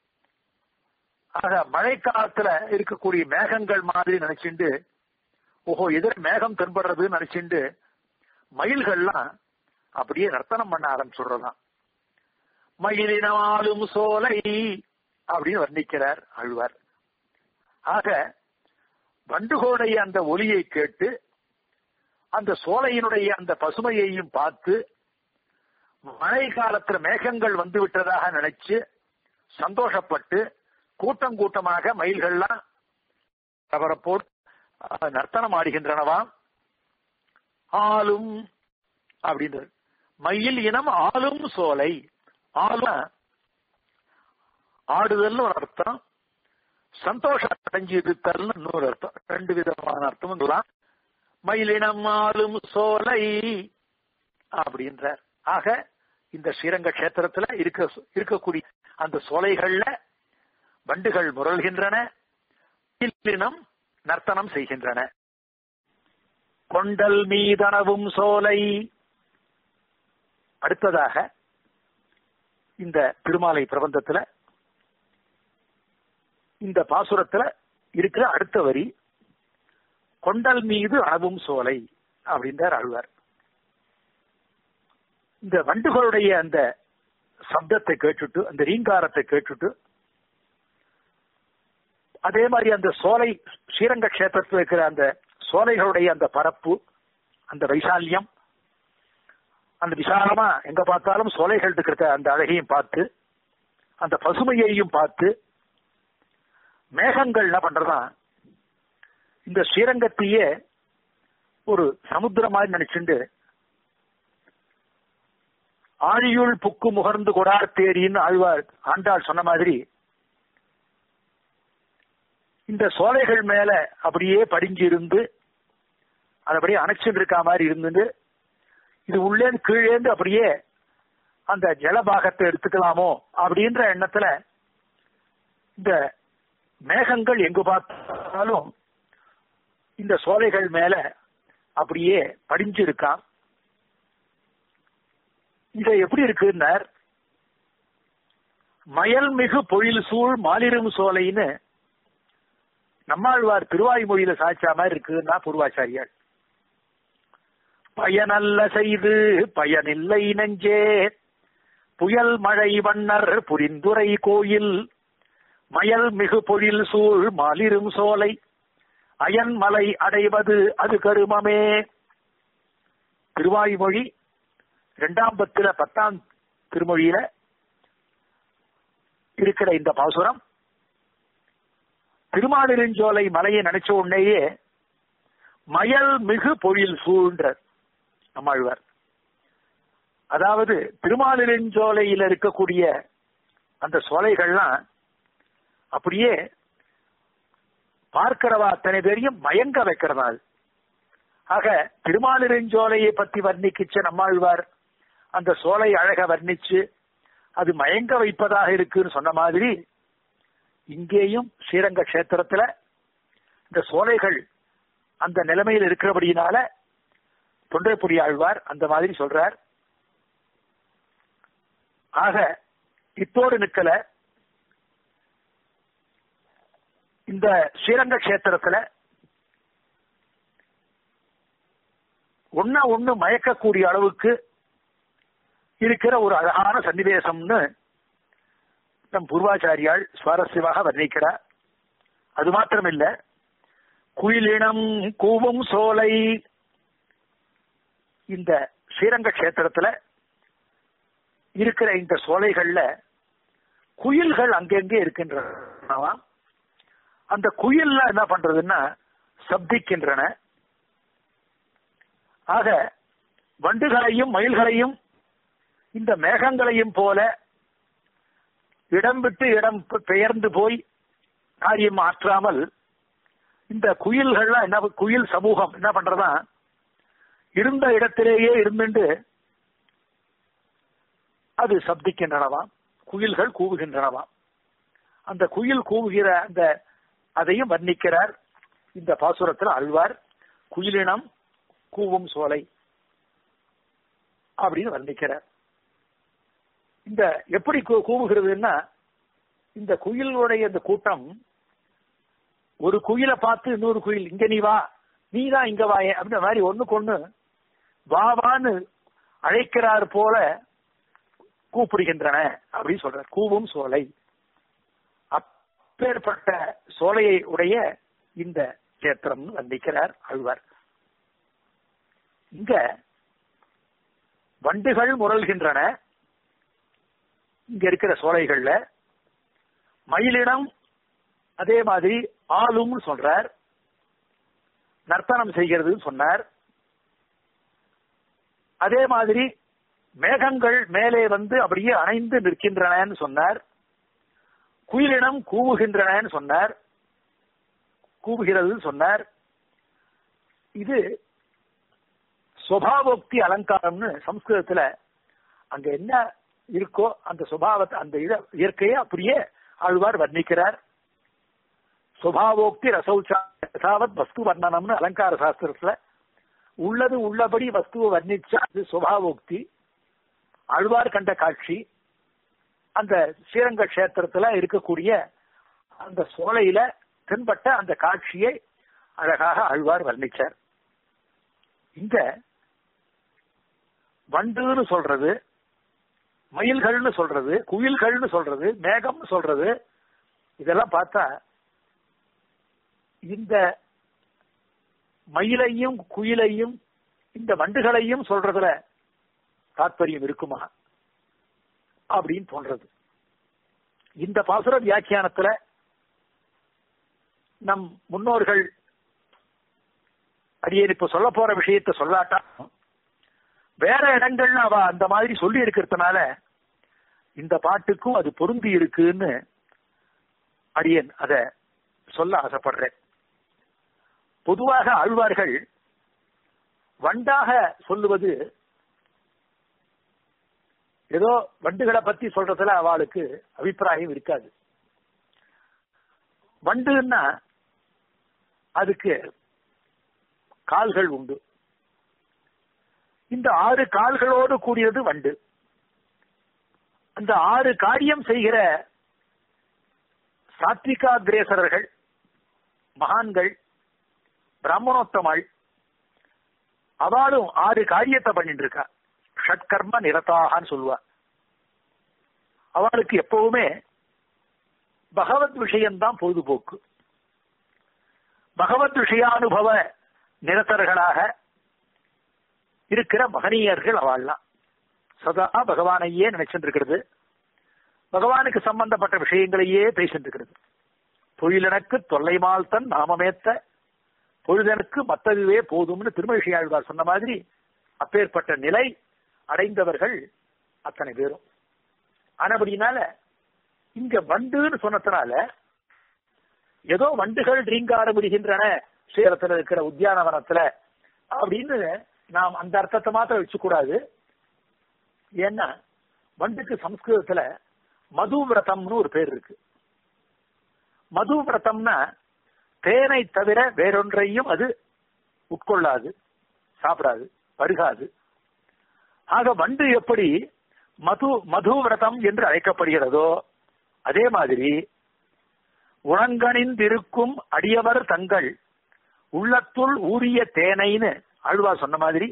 ஆக மழைக்காலத்துல இருக்கக்கூடிய மேகங்கள் மாதிரி நினைச்சுண்டு ஓஹோ எதிர மேகம் தென்படுறதுன்னு நினைச்சுண்டு மயில்கள்லாம் அப்படியே நர்த்தனம் பண்ண ஆரம்பிச்சுடுறதாம் மயிலினமாலும் சோலை அப்படின்னு வர்ணிக்கிறார் ஆழ்வார் ஆக வண்டுகோடைய அந்த ஒலியை கேட்டு அந்த சோலையினுடைய அந்த பசுமையையும் பார்த்து மழை காலத்துல மேகங்கள் வந்து விட்டதாக நினைச்சு சந்தோஷப்பட்டு கூட்டம் கூட்டமாக மயில்கள்லாம் அவரை போட்டு அஹ், நர்த்தனம் ஆடுகின்றனவாம் ஆளும் அப்படின்றது மயில் இனம் ஆளும் சோலை ஆளும் ஆடுதல்னு ஒரு அர்த்தம் சந்தோஷம் அடைஞ்சு இருத்தல்னு இன்னொரு அர்த்தம் ரெண்டு விதமான அர்த்தமும் சொல்லலாம் மயிலினம் ஆளும் சோலை அப்படின்றார் ஆக இந்த ஸ்ரீரங்க கஷேத்திரத்துல இருக்க இருக்கக்கூடிய அந்த சோலைகள்ல வண்டுகள் முரல்கின்றன மயிலினம் நர்த்தனம் செய்கின்றன கொண்டல் மீதனவும் சோலை அடுத்ததாக இந்த திருமாலை பிரபந்தத்துல இந்த பாசுரத்துல இருக்கிற அடுத்த வரி கொண்டல் மீது அளவும் சோலை அப்படின்றார் ஆழ்வார் இந்த வண்டுகளுடைய அந்த சப்தத்தை கேட்டுட்டு அந்த ரீங்காரத்தை கேட்டுட்டு அதே மாதிரி அந்த சோலை ஸ்ரீரங்க கஷேத்திரத்தில் இருக்கிற அந்த சோலைகளுடைய அந்த பரப்பு அந்த வைசால்யம் அந்த விசாலமா எங்க பார்த்தாலும் சோலைகள் இருக்கிற அந்த அழகையும் பார்த்து அந்த பசுமையையும் பார்த்து மேகங்கள் என்ன பண்றதா இந்த ஸ்ரீரங்கத்தையே ஒரு சமுத்திரம் மாதிரி நினைச்சுண்டு ஆழியுள் புக்கு முகர்ந்து கொடார் தேரின்னு ஆழ்வார் ஆண்டாள் சொன்ன மாதிரி இந்த சோலைகள் மேல அப்படியே படிஞ்சு இருந்து அது அப்படியே அணைச்சுட்டு இருக்க மாதிரி இருந்துட்டு இது உள்ளேந்து கீழேந்து அப்படியே அந்த ஜலபாகத்தை எடுத்துக்கலாமோ அப்படின்ற எண்ணத்துல இந்த மேகங்கள் எங்கு பார்த்தாலும் இந்த சோலைகள் மேல அப்படியே படிஞ்சு இருக்கான் இது எப்படி இருக்குன்னார் மயல் மிகு பொழில் சூழ் மாலிரும் சோலைன்னு நம்மாழ்வார் திருவாய்மொழியில சாய்ச்சா மாதிரி இருக்குன்னா பூர்வாச்சாரியார் பயனல்ல செய்து பயனில்லை நெஞ்சே புயல் மழை வண்ணர் புரிந்துரை கோயில் மயல் மிகு பொழில் சூழ் மாலிரும் சோலை அயன் மலை அடைவது அது கருமமே திருவாய்மொழி இரண்டாம் பத்துல பத்தாம் திருமொழியில இருக்கிற இந்த பாசுரம் திருமாலிருஞ்சோலை மலையை நினைச்ச உடனேயே மயல் மிகு பொழில் சூழ்ன்ற நம்மாழ்வார் அதாவது திருமாலிருஞ்சோலையில் இருக்கக்கூடிய அந்த சோலைகள்லாம் அப்படியே பார்க்கிறவா அத்தனை பேரையும் மயங்க வைக்கிறதால் ஆக திருமாலிருஞ்சோலையை பத்தி வர்ணிக்கிச்ச நம்மாழ்வார் அந்த சோலை அழக வர்ணிச்சு அது மயங்க வைப்பதாக இருக்குன்னு சொன்ன மாதிரி இங்கேயும் ஸ்ரீரங்க கஷேத்திரத்துல இந்த சோலைகள் அந்த நிலைமையில் இருக்கிறபடியினால தொண்டைப்புடி ஆழ்வார் அந்த மாதிரி சொல்றார் ஆக இத்தோடு நிக்கல இந்த ஸ்ரீரங்க கஷேத்திரத்துல ஒன்னா ஒண்ணு மயக்கக்கூடிய அளவுக்கு இருக்கிற ஒரு அழகான சன்னிவேசம்னு நம் பூர்வாச்சாரியால் சுவாரஸ்யமாக வர்ணிக்கிறார் அது மாத்திரமில்ல குயிலினம் கூவும் சோலை இந்த ஸ்ரீரங்க கஷேத்திரத்துல இருக்கிற இந்த சோலைகள்ல குயில்கள் அங்கங்கே இருக்கின்றன அந்த குயில்ல என்ன பண்றதுன்னா சப்திக்கின்றன ஆக வண்டுகளையும் மயில்களையும் இந்த மேகங்களையும் போல இடம் விட்டு இடம் பெயர்ந்து போய் காரியம் ஆற்றாமல் இந்த குயில்கள்லாம் என்ன குயில் சமூகம் என்ன பண்றதா இருந்த இடத்திலேயே இருந்துட்டு அது சப்திக்கின்றனவாம் குயில்கள் கூவுகின்றனவாம் அந்த குயில் கூவுகிற அந்த அதையும் வர்ணிக்கிறார் இந்த பாசுரத்தில் அழ்வார் குயிலினம் கூவும் சோலை அப்படின்னு வர்ணிக்கிறார் இந்த எப்படி கூவுகிறதுன்னா இந்த குயிலுடைய இந்த கூட்டம் ஒரு குயிலை பார்த்து இன்னொரு குயில் இங்க நீ வா நீ தான் இங்க வாயே அப்படின்ற மாதிரி ஒண்ணுக்கு ஒண்ணு வா வான்னு அழைக்கிறார் போல கூப்பிடுகின்றன அப்படின்னு சொல்றார் கூவும் சோலை அப்பேற்பட்ட சோலையை உடைய இந்த கேத்திரம் வர்ணிக்கிறார் அழ்வார் இங்க வண்டுகள் முரல்கின்றன இங்க இருக்கிற சோலைகள்ல மயிலிடம் அதே மாதிரி ஆளும் சொல்றார் நர்த்தனம் செய்கிறதுன்னு சொன்னார் அதே மாதிரி மேகங்கள் மேலே வந்து அப்படியே அணைந்து நிற்கின்றனன்னு சொன்னார் குயிலினம் கூவுகின்றனன்னு சொன்னார் கூவுகிறது சொன்னார் இது சுவாவோக்தி அலங்காரம்னு சம்ஸ்கிருதத்துல அங்க என்ன இருக்கோ அந்த சுபாவத்தை அந்த இயற்கையை அப்படியே ஆழ்வார் வர்ணிக்கிறார் சுபாவோக்தி ரசௌச்சாவத் வஸ்து வர்ணனம்னு அலங்கார சாஸ்திரத்துல உள்ளது உள்ளபடி வஸ்துவை வர்ணிச்சா அது சுபாவோக்தி ஆழ்வார் கண்ட காட்சி அந்த ஸ்ரீரங்க கஷேத்திரத்துல இருக்கக்கூடிய அந்த சோலையில தென்பட்ட அந்த காட்சியை அழகாக ஆழ்வார் வர்ணிச்சார் இங்க வண்டுன்னு சொல்றது மயில்கள்னு சொல்றது குயில்கள்னு சொல்றது மேகம்னு சொல்றது இதெல்லாம் பார்த்தா இந்த மயிலையும் குயிலையும் இந்த வண்டுகளையும் சொல்றதுல தாற்பயம் இருக்குமா அப்படின்னு தோன்றது இந்த பாசுர வியாக்கியானத்துல நம் முன்னோர்கள் அடியேன் இப்ப சொல்ல போற விஷயத்த சொல்லாட்டா வேற இடங்கள்ல அவ அந்த மாதிரி சொல்லி இருக்கிறதுனால இந்த பாட்டுக்கும் அது பொருந்தி இருக்குன்னு அடியேன் அத சொல்ல ஆசைப்படுறேன் பொதுவாக ஆழ்வார்கள் வண்டாக சொல்லுவது ஏதோ வண்டுகளை பத்தி சொல்றதுல அவளுக்கு அபிப்பிராயம் இருக்காது வண்டுன்னா அதுக்கு கால்கள் உண்டு இந்த ஆறு கால்களோடு கூடியது வண்டு அந்த ஆறு காரியம் செய்கிற சாத்விகாகிரேசரர்கள் மகான்கள் பிராமணோத்தமாள் அவளும் ஆறு காரியத்தை பண்ணிட்டு இருக்கா ஷட்கர்ம நிரதாகான்னு சொல்லுவா அவளுக்கு எப்பவுமே பகவத் விஷயம்தான் பொழுதுபோக்கு பகவத் விஷயானுபவ நிரத்தர்களாக இருக்கிற மகனீயர்கள் அவள்லாம் சதா பகவானையே நினைச்சுட்டு இருக்கிறது பகவானுக்கு சம்பந்தப்பட்ட விஷயங்களையே பேசிட்டு இருக்கிறது தொழிலனுக்கு தொல்லைமால் தன் நாமமேத்த பொழுதனுக்கு மத்ததுவே போதும்னு திருமழிஷியாழ்வார் சொன்ன மாதிரி அப்பேற்பட்ட நிலை அடைந்தவர்கள் அத்தனை பேரும் ஆனபடினால இங்க வண்டுன்னு சொன்னதுனால ஏதோ வண்டுகள் ரீங்கார விடுகின்றன சேலத்துல இருக்கிற உத்தியானவனத்துல அப்படின்னு நாம் அந்த அர்த்தத்தை மாத்திரம் வச்சுக்கூடாது ஏன்னா வண்டுக்கு சம்ஸ்கிருதத்துல மது விரதம்னு ஒரு பேர் இருக்கு மது விரதம்னா தேனை தவிர வேறொன்றையும் அது உட்கொள்ளாது சாப்பிடாது பருகாது ஆக வண்டு எப்படி மது மது விரதம் என்று அழைக்கப்படுகிறதோ அதே மாதிரி உணங்கணிந்திருக்கும் அடியவர் தங்கள் உள்ளத்துள் ஊறிய தேனைன்னு அழுவா சொன்ன மாதிரி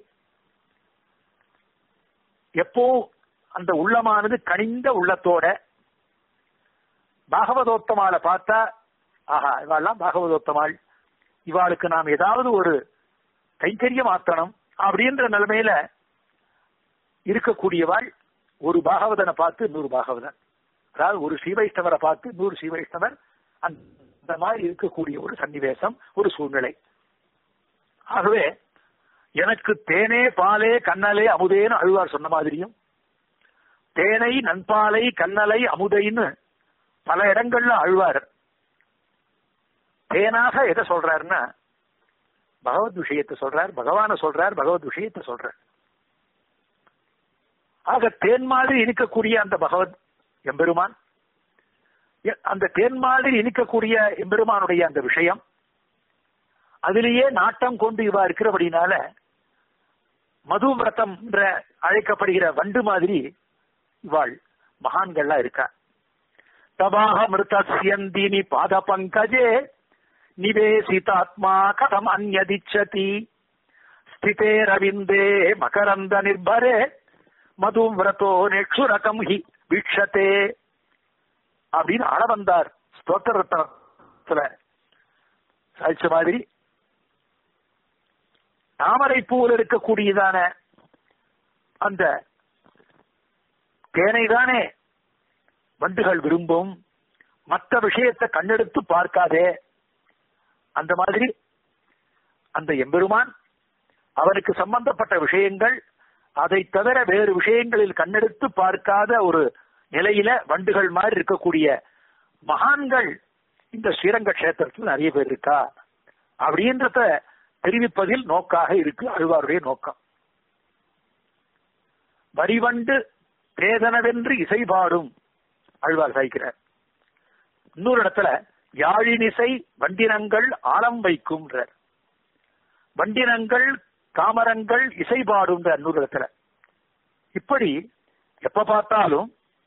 எப்போ அந்த உள்ளமானது கனிந்த உள்ளத்தோட பாகவதோத்தமால பார்த்தா ஆஹா இவாள்லாம் பாகவதோத்தமாள் இவாளுக்கு நாம் ஏதாவது ஒரு கைங்கரியம் ஆத்தணும் அப்படின்ற நிலைமையில இருக்கக்கூடியவாள் ஒரு பாகவதனை பார்த்து நூறு பாகவதன் அதாவது ஒரு ஸ்ரீவைஷ்ணவரை பார்த்து நூறு ஸ்ரீவைஷ்ணவர் அந்த மாதிரி இருக்கக்கூடிய ஒரு சன்னிவேசம் ஒரு சூழ்நிலை ஆகவே எனக்கு தேனே பாலே கண்ணலே அமுதேன்னு அழுவார் சொன்ன மாதிரியும் தேனை நண்பாலை கண்ணலை அமுதைன்னு பல இடங்கள்ல அழுவார் தேனாக எதை சொல்றாருன்னா பகவத் விஷயத்தை சொல்றார் பகவான சொல்றார் பகவத் விஷயத்தை சொல்றார் ஆக தேன் மாதிரி இனிக்கக்கூடிய அந்த பகவத் எம்பெருமான் அந்த தேன் மாதிரி இனிக்கக்கூடிய எம்பெருமானுடைய அந்த விஷயம் அதிலேயே நாட்டம் கொண்டு இவா இருக்கிறபடினால மது விரதம் என்ற அழைக்கப்படுகிற வண்டு மாதிரி இவாள் மகான்கள்லாம் இருக்கா தபாக மிருதசியந்தினி பாத பங்கஜே நிவேசிதாத்மா கதம் அந்யதிச்சதி ஸ்திதே ரவிந்தே மகரந்த நிர்பரே மது விரதோ நெக்ஷுரகம் ஹி வீட்சத்தே அப்படின்னு ஆள வந்தார் ஸ்தோத்திர ரத்னத்துல சாதிச்ச மாதிரி தாமரை பூவில் இருக்கக்கூடியதான அந்த தேனை தானே வண்டுகள் விரும்பும் மற்ற விஷயத்தை கண்ணெடுத்து பார்க்காதே அந்த மாதிரி அந்த எம்பெருமான் அவனுக்கு சம்பந்தப்பட்ட விஷயங்கள் அதை தவிர வேறு விஷயங்களில் கண்ணெடுத்து பார்க்காத ஒரு நிலையில வண்டுகள் மாதிரி இருக்கக்கூடிய மகான்கள் இந்த ஸ்ரீரங்க கஷேத்திரத்தில் நிறைய பேர் இருக்கா அப்படின்றத தெரிவிப்பதில் நோக்காக இருக்கு அழ்வாருடைய நோக்கம் வரிவண்டு பேதனவென்று இசைபாடும் அழ்வார் சாய்க்கிறார் இன்னொரு இடத்துல யாழினிசை வண்டினங்கள் ஆழம் வைக்கும்ன்றார் வண்டினங்கள் காமரங்கள் இசைபாடும் இன்னொரு இடத்துல இப்படி எப்ப பார்த்தாலும்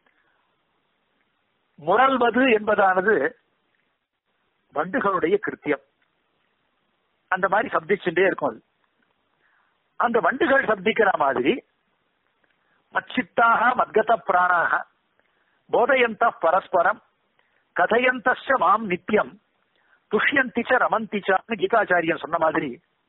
முரல்வது என்பதானது வண்டுகளுடைய கிருத்தியம் அந்த மாதிரி சப்திச்சுட்டே இருக்கும் அது அந்த வண்டுகள் சப்திக்கிற மாதிரி மச்சித்தாக மத்கத பிராணாக போதயந்த பரஸ்பரம் கதையந்தச்ச மாம் நித்தியம் துஷ்யந்திச்ச ரமந்திச்சான்னு கீதாச்சாரியன் சொன்ன மாதிரி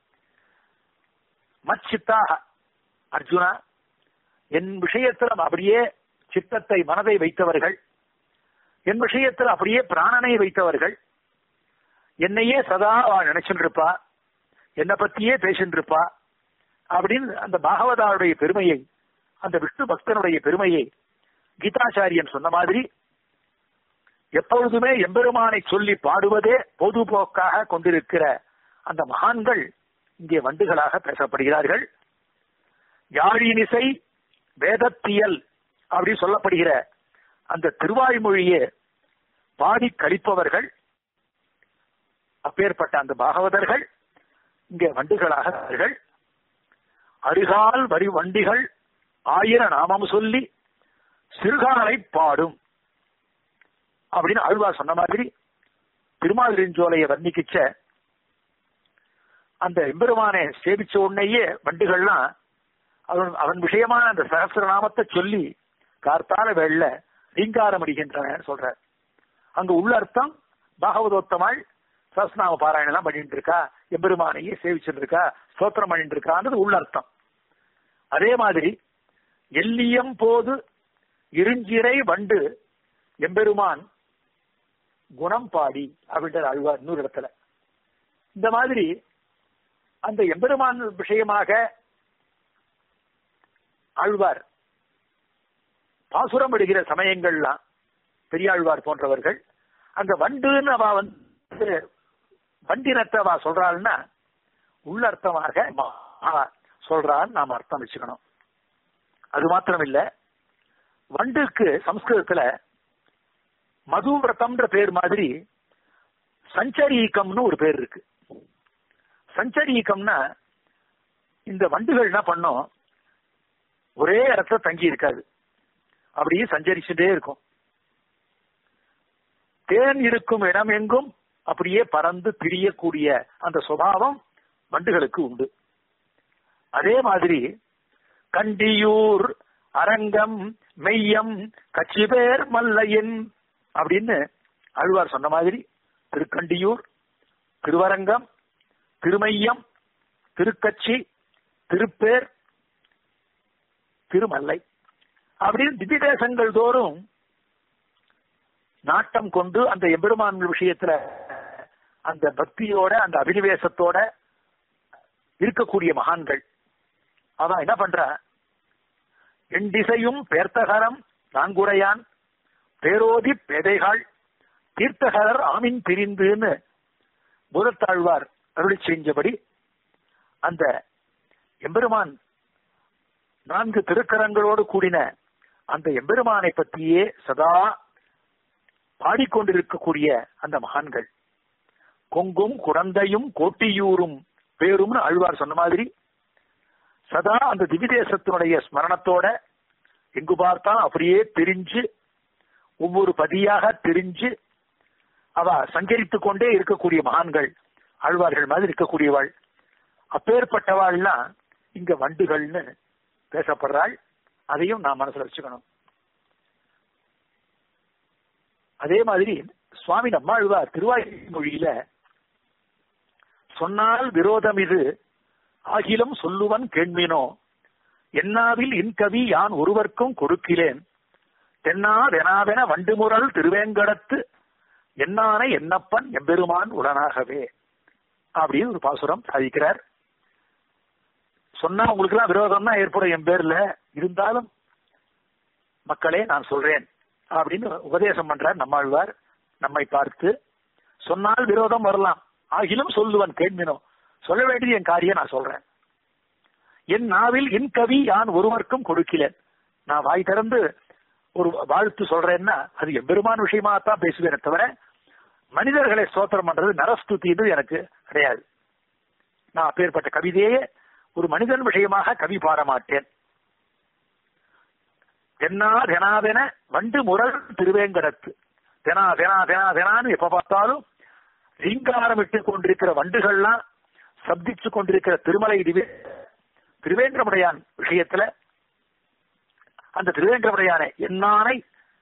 மச்சித்தாக அர்ஜுனா என் விஷயத்தில் அப்படியே சித்தத்தை மனதை வைத்தவர்கள் என் விஷயத்தில் அப்படியே பிராணனை வைத்தவர்கள் என்னையே சதா நினைச்சுட்டு இருப்பா என்னை பத்தியே பேசிட்டு இருப்பா அப்படின்னு அந்த பாகவதாருடைய பெருமையை அந்த விஷ்ணு பக்தனுடைய பெருமையை கீதாச்சாரியன் சொன்ன மாதிரி எப்பொழுதுமே எம்பெருமானை சொல்லி பாடுவதே பொதுபோக்காக கொண்டிருக்கிற அந்த மகான்கள் இங்கே வண்டுகளாக பேசப்படுகிறார்கள் யாழினிசை வேதத்தியல் அப்படி சொல்லப்படுகிற அந்த திருவாய்மொழியே பாடி கழிப்பவர்கள் அப்பேற்பட்ட அந்த பாகவதர்கள் இங்கே வண்டுகளாக அருகால் வரி வண்டிகள் ஆயிர நாமம் சொல்லி சிறுகாலை பாடும் அப்படின்னு ஆழ்வார் சொன்ன மாதிரி திருமாலிருஞ்சோலையை வர்ணிக்கிச்ச அந்த எம்பெருமானை சேவிச்ச உடனேயே வண்டுகள்லாம் அவன் அவன் விஷயமான அந்த சகசிரநாமத்தை சொல்லி கார்த்தால வெள்ள ரீங்காரம் அடிக்கின்றன சொல்ற அங்க உள்ள அர்த்தம் பாகவதோத்தமாள் சஹஸ்நாம பாராயணம் எல்லாம் பண்ணிட்டு இருக்கா எம்பெருமானையே சேவிச்சுட்டு இருக்கா ஸ்தோத்திரம் பண்ணிட்டு இருக்கான்றது உள்ள அர்த்தம் அதே மாதிரி எல்லியம் போது இருஞ்சிறை வண்டு எம்பெருமான் குணம் பாடி அப்படின்ற அழ்வார் இன்னொரு இடத்துல இந்த மாதிரி அந்த எம்பெருமான் விஷயமாக ஆழ்வார் பாசுரம் எடுகிற சமயங்கள்லாம் பெரியாழ்வார் போன்றவர்கள் அந்த வண்டுன்னு அவ வந்து வண்டினத்தை அவ சொல்றாள்னா உள்ளர்த்தமாக சொல்றான்னு நாம அர்த்தம் வச்சுக்கணும் அது மாத்திரம் இல்ல வண்டுக்கு சம்ஸ்கிருதத்துல மதுவிரதம்ன்ற பேர் மாதிரி சஞ்சரீகம்னு ஒரு பேர் இருக்கு சஞ்சரீகம்னா இந்த வண்டுகள் என்ன பண்ணும் ஒரே இடத்துல தங்கி இருக்காது அப்படியே சஞ்சரிச்சுட்டே இருக்கும் தேன் இருக்கும் இடம் எங்கும் அப்படியே பறந்து திரியக்கூடிய அந்த சுபாவம் வண்டுகளுக்கு உண்டு அதே மாதிரி கண்டியூர் அரங்கம் மெய்யம் கச்சிபேர் மல்லையன் அப்படின்னு அழுவார் சொன்ன மாதிரி திருக்கண்டியூர் திருவரங்கம் திருமையம் திருக்கச்சி திருப்பேர் திருமல்லை அப்படின்னு திவ்ய தேசங்கள் தோறும் நாட்டம் கொண்டு அந்த எம்பெருமான் விஷயத்துல அந்த பக்தியோட அந்த அபினிவேசத்தோட இருக்கக்கூடிய மகான்கள் அவன் என்ன பண்ற என் திசையும் பேர்த்தகரம் நான்குடையான் பேரோதி பேதைகள் தீர்த்தகரர் ஆமின் பிரிந்துன்னு பூதத்தாழ்வார் அருளி செஞ்சபடி அந்த எம்பெருமான் நான்கு திருக்கரங்களோடு கூடின அந்த எம்பெருமானை பற்றியே சதா பாடிக்கொண்டிருக்கக்கூடிய அந்த மகான்கள் கொங்கும் குழந்தையும் கோட்டியூரும் பேரும்னு அழ்வார் சொன்ன மாதிரி சதா அந்த திவிதேசத்தினுடைய ஸ்மரணத்தோட எங்கு பார்த்தா அப்படியே பிரிஞ்சு ஒவ்வொரு பதியாக பிரிஞ்சு அவ சஞ்சரித்துக் கொண்டே இருக்கக்கூடிய மகான்கள் ஆழ்வார்கள் மாதிரி இருக்கக்கூடியவாள் அப்பேற்பட்டவாள்லாம் இங்க வண்டுகள்னு பேசப்படுறாள் அதையும் நான் மனசுல வச்சுக்கணும் அதே மாதிரி சுவாமி நம்மாழ்வார் திருவாய்மொழியில சொன்னால் விரோதம் இது ஆகிலும் சொல்லுவன் கேண்மினோ என்னாவில் இன்கவி யான் ஒருவர்க்கும் கொடுக்கிலேன் தென்னா வெனாவென வண்டுமுரல் திருவேங்கடத்து என்னான என்னப்பன் எம்பெருமான் உடனாகவே அப்படின்னு ஒரு பாசுரம் சாதிக்கிறார் சொன்னா உங்களுக்கு எல்லாம் விரோதம் தான் ஏற்படும் என் பேர்ல இருந்தாலும் மக்களே நான் சொல்றேன் அப்படின்னு உபதேசம் பண்றார் நம்மாழ்வார் நம்மை பார்த்து சொன்னால் விரோதம் வரலாம் ஆகிலும் சொல்லுவன் கேட்மினோ சொல்ல வேண்டியது என் காரியம் நான் சொல்றேன் என் நாவில் என் கவி யான் ஒருவருக்கும் கொடுக்கிறேன் நான் வாய் திறந்து ஒரு வாழ்த்து சொல்றேன்னா அது எம்பெருமான விஷயமா தான் பேசுவேனே தவிர மனிதர்களை ஸ்தோத்திரம் பண்றது நரஸ்துதின்னு எனக்கு கிடையாது நான் அப்பேற்பட்ட கவிதையே ஒரு மனிதன் விஷயமாக கவி பாட மாட்டேன் தென்னா தெனாவென வண்டு முரல் திருவேங்கடத்து தெனா தெனா தெனா தெனான்னு எப்ப பார்த்தாலும் ரீங்காரம் இட்டு கொண்டிருக்கிற வண்டுகள்லாம் சப்திச்சு கொண்டிருக்கிற திருமலை திவே திருவேங்கடமுடையான் விஷயத்துல அந்த திருவேங்கடமுடையானை என்னானை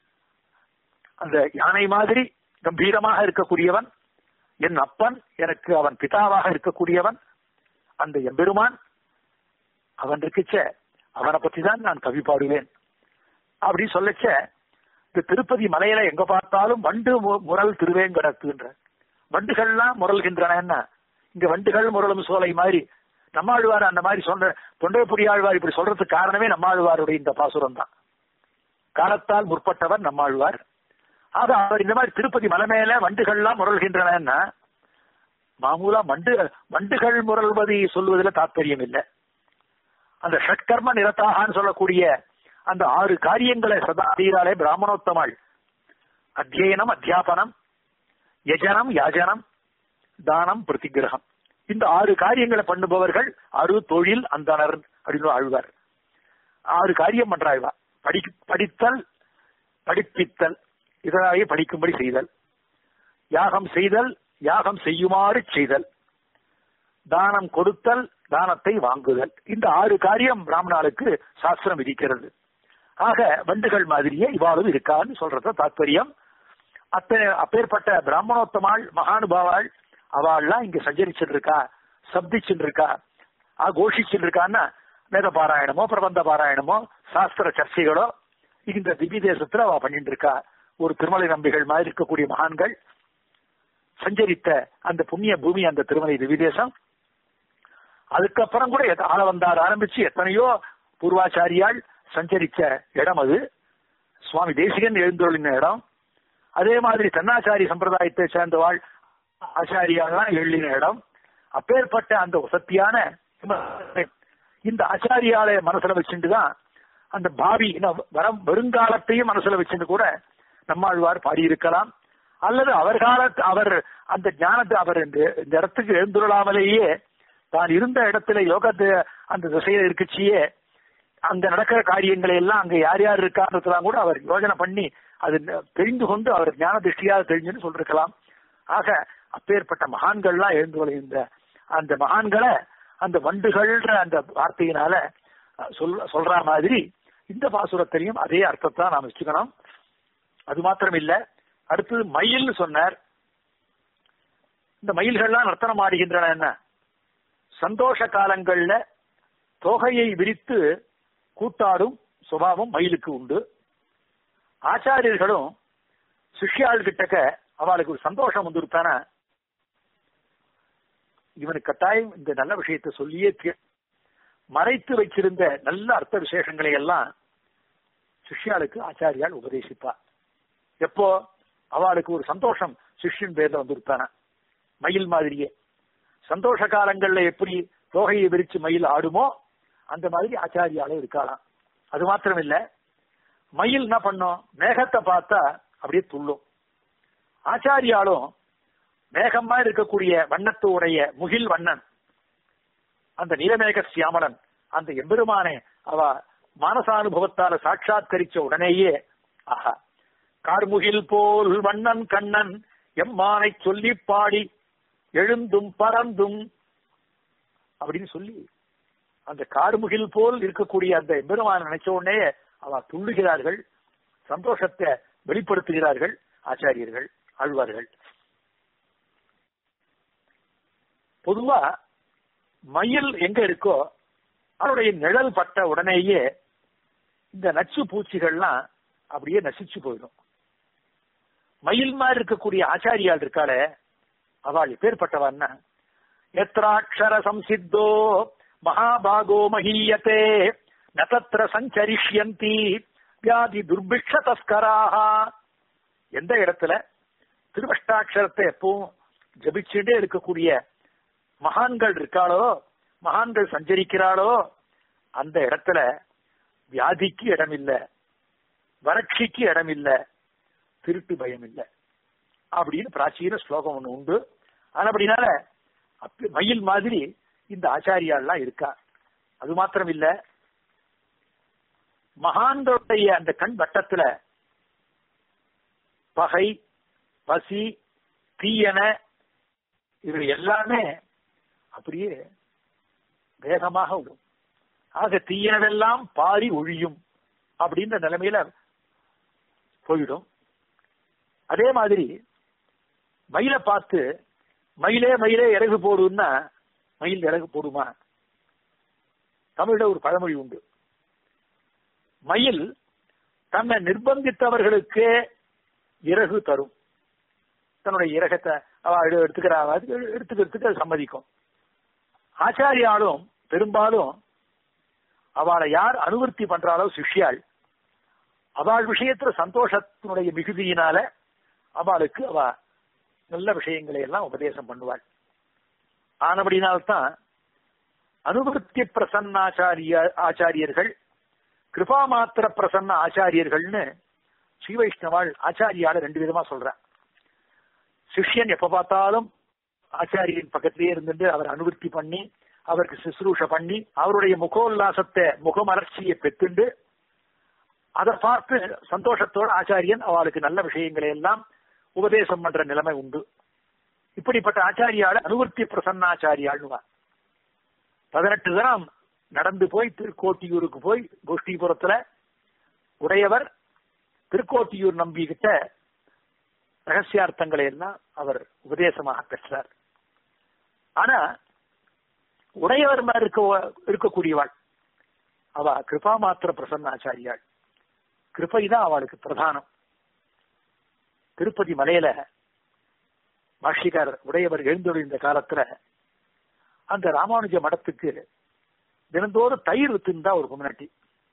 அந்த யானை மாதிரி கம்பீரமாக இருக்கக்கூடியவன் என் அப்பன் எனக்கு அவன் பிதாவாக இருக்கக்கூடியவன் அந்த எம்பெருமான் அவன் இருக்குச்ச அவனை பற்றி தான் நான் கவி பாடுவேன் அப்படி சொல்லச்ச இந்த திருப்பதி மலையில எங்க பார்த்தாலும் வண்டு முரல் திருவேங்கடத்துன்ற வண்டுகள்லாம் முரல்கின்றன இங்க வண்டுகள் முரளும் சோலை மாதிரி நம்மாழ்வார் அந்த மாதிரி சொன்ன தொண்டைப்புடி ஆழ்வார் இப்படி சொல்றதுக்கு காரணமே நம்மாழ்வாருடைய இந்த பாசுரம் தான் காலத்தால் முற்பட்டவர் நம்மாழ்வார் ஆக அவர் இந்த மாதிரி திருப்பதி மலை மேல வண்டுகள்லாம் முரல்கின்றன மாமூலா வண்டு வண்டுகள் முரல்வதை சொல்வதில் தாற்பயம் இல்லை அந்த ஷட்கர்ம நிரத்தாகான்னு சொல்லக்கூடிய அந்த ஆறு காரியங்களை சதா தீராலே பிராமணோத்தமாள் அத்தியனம் அத்தியாபனம் யஜனம் யாஜனம் தானம் பிரதிகிரகம் இந்த ஆறு காரியங்களை பண்ணுபவர்கள் அரு தொழில் அந்தனர் அப்படின்னு ஆழ்வார் ஆறு காரியம் பண்றாழ்வா படி படித்தல் படிப்பித்தல் இதனாலே படிக்கும்படி செய்தல் யாகம் செய்தல் யாகம் செய்யுமாறு செய்தல் தானம் கொடுத்தல் தானத்தை வாங்குதல் இந்த ஆறு காரியம் பிராமணாளுக்கு சாஸ்திரம் விதிக்கிறது ஆக வண்டுகள் மாதிரியே இவாளும் இருக்கான்னு சொல்றது தாற்பயம் அத்தனை அப்பேற்பட்ட பிராமணோத்தமாள் மகானுபாவாள் அவள்லாம் இங்க சஞ்சரிச்சுட்டு இருக்கா சப்திச்சுட்டு இருக்கா கோஷிச்சுட்டு இருக்கான்னா வேத பாராயணமோ பிரபந்த பாராயணமோ சாஸ்திர சர்ச்சைகளோ இந்த திவ்ய தேசத்துல அவ பண்ணிட்டு இருக்கா ஒரு திருமலை நம்பிகள் மாதிரி இருக்கக்கூடிய மகான்கள் சஞ்சரித்த அந்த புண்ணிய பூமி அந்த திருமலை திவ்யதேசம் அதுக்கப்புறம் கூட ஆள வந்தார் ஆரம்பிச்சு எத்தனையோ பூர்வாச்சாரியால் சஞ்சரிச்ச இடம் அது சுவாமி தேசிகன் எழுந்தொழின இடம் அதே மாதிரி தென்னாச்சாரி சம்பிரதாயத்தை சேர்ந்தவாள் ஆச்சாரியாலாம் எழுதின இடம் அப்பேற்பட்ட அந்த சத்தியான இந்த ஆச்சாரியால மனசுல வச்சுட்டு தான் அந்த பாவி வரம் வருங்காலத்தையும் மனசுல வச்சுட்டு கூட நம்மாழ்வார் பாடியிருக்கலாம் அல்லது அவர் காலத்து அவர் அந்த ஞானத்தை அவர் இந்த இடத்துக்கு எழுந்துள்ளாமலேயே தான் இருந்த இடத்துல யோகத்தை அந்த திசையில இருக்குச்சியே அங்க நடக்கிற காரியங்களை எல்லாம் அங்க யார் யார் இருக்கான்றதெல்லாம் கூட அவர் யோஜனை பண்ணி அது தெரிந்து கொண்டு அவர் ஞான திருஷ்டியாக தெரிஞ்சுன்னு சொல்லிருக்கலாம் ஆக அப்பேற்பட்ட மகான்கள்லாம் எழுந்து இந்த அந்த மகான்களை அந்த வண்டுகள்ன்ற அந்த வார்த்தையினால சொல் சொல்ற மாதிரி இந்த பாசுரத்திலையும் அதே அர்த்தத்தை நாம் வச்சுக்கணும் அது மாத்திரம் இல்ல அடுத்தது மயில்னு சொன்னார் இந்த மயில்கள்லாம் நர்த்தனம் ஆடுகின்றன என்ன சந்தோஷ காலங்கள்ல தொகையை விரித்து கூட்டாடும் சுபாவம் மயிலுக்கு உண்டு ஆச்சாரியர்களும் சிஷ்யாள் கிட்டக்க அவளுக்கு ஒரு சந்தோஷம் வந்துருத்தான இவனுக்கு கட்டாயம் இந்த நல்ல விஷயத்தை சொல்லியே மறைத்து வச்சிருந்த நல்ல அர்த்த விசேஷங்களை எல்லாம் சிஷ்யாளுக்கு ஆச்சாரியால் உபதேசிப்பார் எப்போ அவளுக்கு ஒரு சந்தோஷம் சிஷ்யன் பேர்ல வந்துருத்தான மயில் மாதிரியே சந்தோஷ காலங்கள்ல எப்படி தோகையை விரிச்சு மயில் ஆடுமோ அந்த மாதிரி ஆச்சாரியாலும் இருக்காளாம் அது மாத்திரம் இல்ல மயில் என்ன பண்ணும் மேகத்தை பார்த்தா அப்படியே துள்ளும் ஆச்சாரியாலும் மேகமா இருக்கக்கூடிய வண்ணத்து உடைய முகில் வண்ணன் அந்த நீலமேக சியாமலன் அந்த எம்பெருமானே அவ மானசானுபவத்தால சாட்சாத்கரிச்ச உடனேயே ஆஹா கார்முகில் போல் வண்ணன் கண்ணன் எம்மானை சொல்லி பாடி எழுந்தும் பறந்தும் அப்படின்னு சொல்லி அந்த கார்முகில் போல் இருக்கக்கூடிய அந்த எம்பெருமான நினைச்ச உடனே அவ துள்ளுகிறார்கள் சந்தோஷத்தை வெளிப்படுத்துகிறார்கள் ஆச்சாரியர்கள் ஆழ்வார்கள் பொதுவா மயில் எங்க இருக்கோ அதனுடைய நிழல் பட்ட உடனேயே இந்த நச்சு பூச்சிகள்லாம் அப்படியே நசிச்சு போயிடும் மயில் மாதிரி இருக்கக்கூடிய ஆச்சாரியால் இருக்காளே அவள் எப்பேற்பட்டவன்னா எத்ராட்சர சம்சித்தோ மகாபாகோ மகீயத்தே நதத்திர சஞ்சரிஷ்யந்தி வியாதி துர்பிக்ஷ தஸ்கராக எந்த இடத்துல திருவஷ்டாட்சரத்தை எப்பவும் ஜபிச்சுட்டே இருக்கக்கூடிய மகான்கள் இருக்காளோ மகான்கள் சஞ்சரிக்கிறாளோ அந்த இடத்துல வியாதிக்கு இடம் இல்ல வறட்சிக்கு இடம் இல்ல திருட்டு பயம் இல்ல அப்படின்னு பிராச்சீன ஸ்லோகம் ஒண்ணு உண்டு ஆனா அப்படினால மயில் மாதிரி இந்த ஆச்சாரியாலாம் இருக்கா அது மாத்திரம் இல்ல மகான்களுடைய அந்த கண் வட்டத்துல பகை பசி தீயன இவை எல்லாமே அப்படியே வேகமாக விடும் ஆக தீயனவெல்லாம் பாரி ஒழியும் அப்படின்ற நிலைமையில போயிடும் அதே மாதிரி மயிலை பார்த்து மயிலே மயிலே இறகு போடுன்னா மயில் இறகு போடுமா தமிழ்ல ஒரு பழமொழி உண்டு மயில் தன்னை நிர்பந்தித்தவர்களுக்கே இறகு தரும் தன்னுடைய இறகத்தை அவ எடுத்துக்கிறா எடுத்துக்கிறதுக்கு சம்மதிக்கும் ஆச்சாரியாலும் பெரும்பாலும் அவளை யார் அனுவர்த்தி பண்றாளோ சிஷ்யாள் அவள் விஷயத்துல சந்தோஷத்தினுடைய மிகுதியினால அவளுக்கு அவ நல்ல விஷயங்களை எல்லாம் உபதேசம் பண்ணுவாள் ஆனபடினால்தான் அனுவருத்தி பிரசன்னாச்சாரிய ஆச்சாரியர்கள் கிருபா மாத்திர பிரசன்ன ஆச்சாரியர்கள்னு ஸ்ரீ வைஷ்ணவாள் ஆச்சாரியால ரெண்டு விதமா சொல்ற சிஷ்யன் எப்ப பார்த்தாலும் ஆச்சாரியின் பக்கத்திலேயே இருந்துட்டு அவர் அனுவர்த்தி பண்ணி அவருக்கு சுசுரூஷ பண்ணி அவருடைய முகோல்லாசத்தை முகமலர்ச்சியை பெற்றுண்டு அதை பார்த்து சந்தோஷத்தோட ஆச்சாரியன் அவளுக்கு நல்ல விஷயங்களை எல்லாம் உபதேசம் பண்ற நிலைமை உண்டு இப்படிப்பட்ட ஆச்சாரியால அனுவர்த்தி பிரசன்னாச்சாரியாள்னுவா பதினெட்டு தினம் நடந்து போய் திருக்கோட்டியூருக்கு போய் கோஷ்டிபுரத்துல உடையவர் திருக்கோட்டியூர் நம்பி கிட்ட ரகசியார்த்தங்களை எல்லாம் அவர் உபதேசமாக பெற்றார் ஆனா உடையவர் மாதிரி இருக்க இருக்கக்கூடியவாள் அவ கிருபா மாத்திர பிரசன்ன ஆச்சாரியாள் கிருபை தான் அவளுக்கு பிரதானம் திருப்பதி மலையில பாஷிகார் உடையவர் எழுந்தொழிந்த காலத்துல அந்த ராமானுஜ மடத்துக்கு தினந்தோறும் தயிர் வித்துந்தா ஒரு பொம்னாட்டி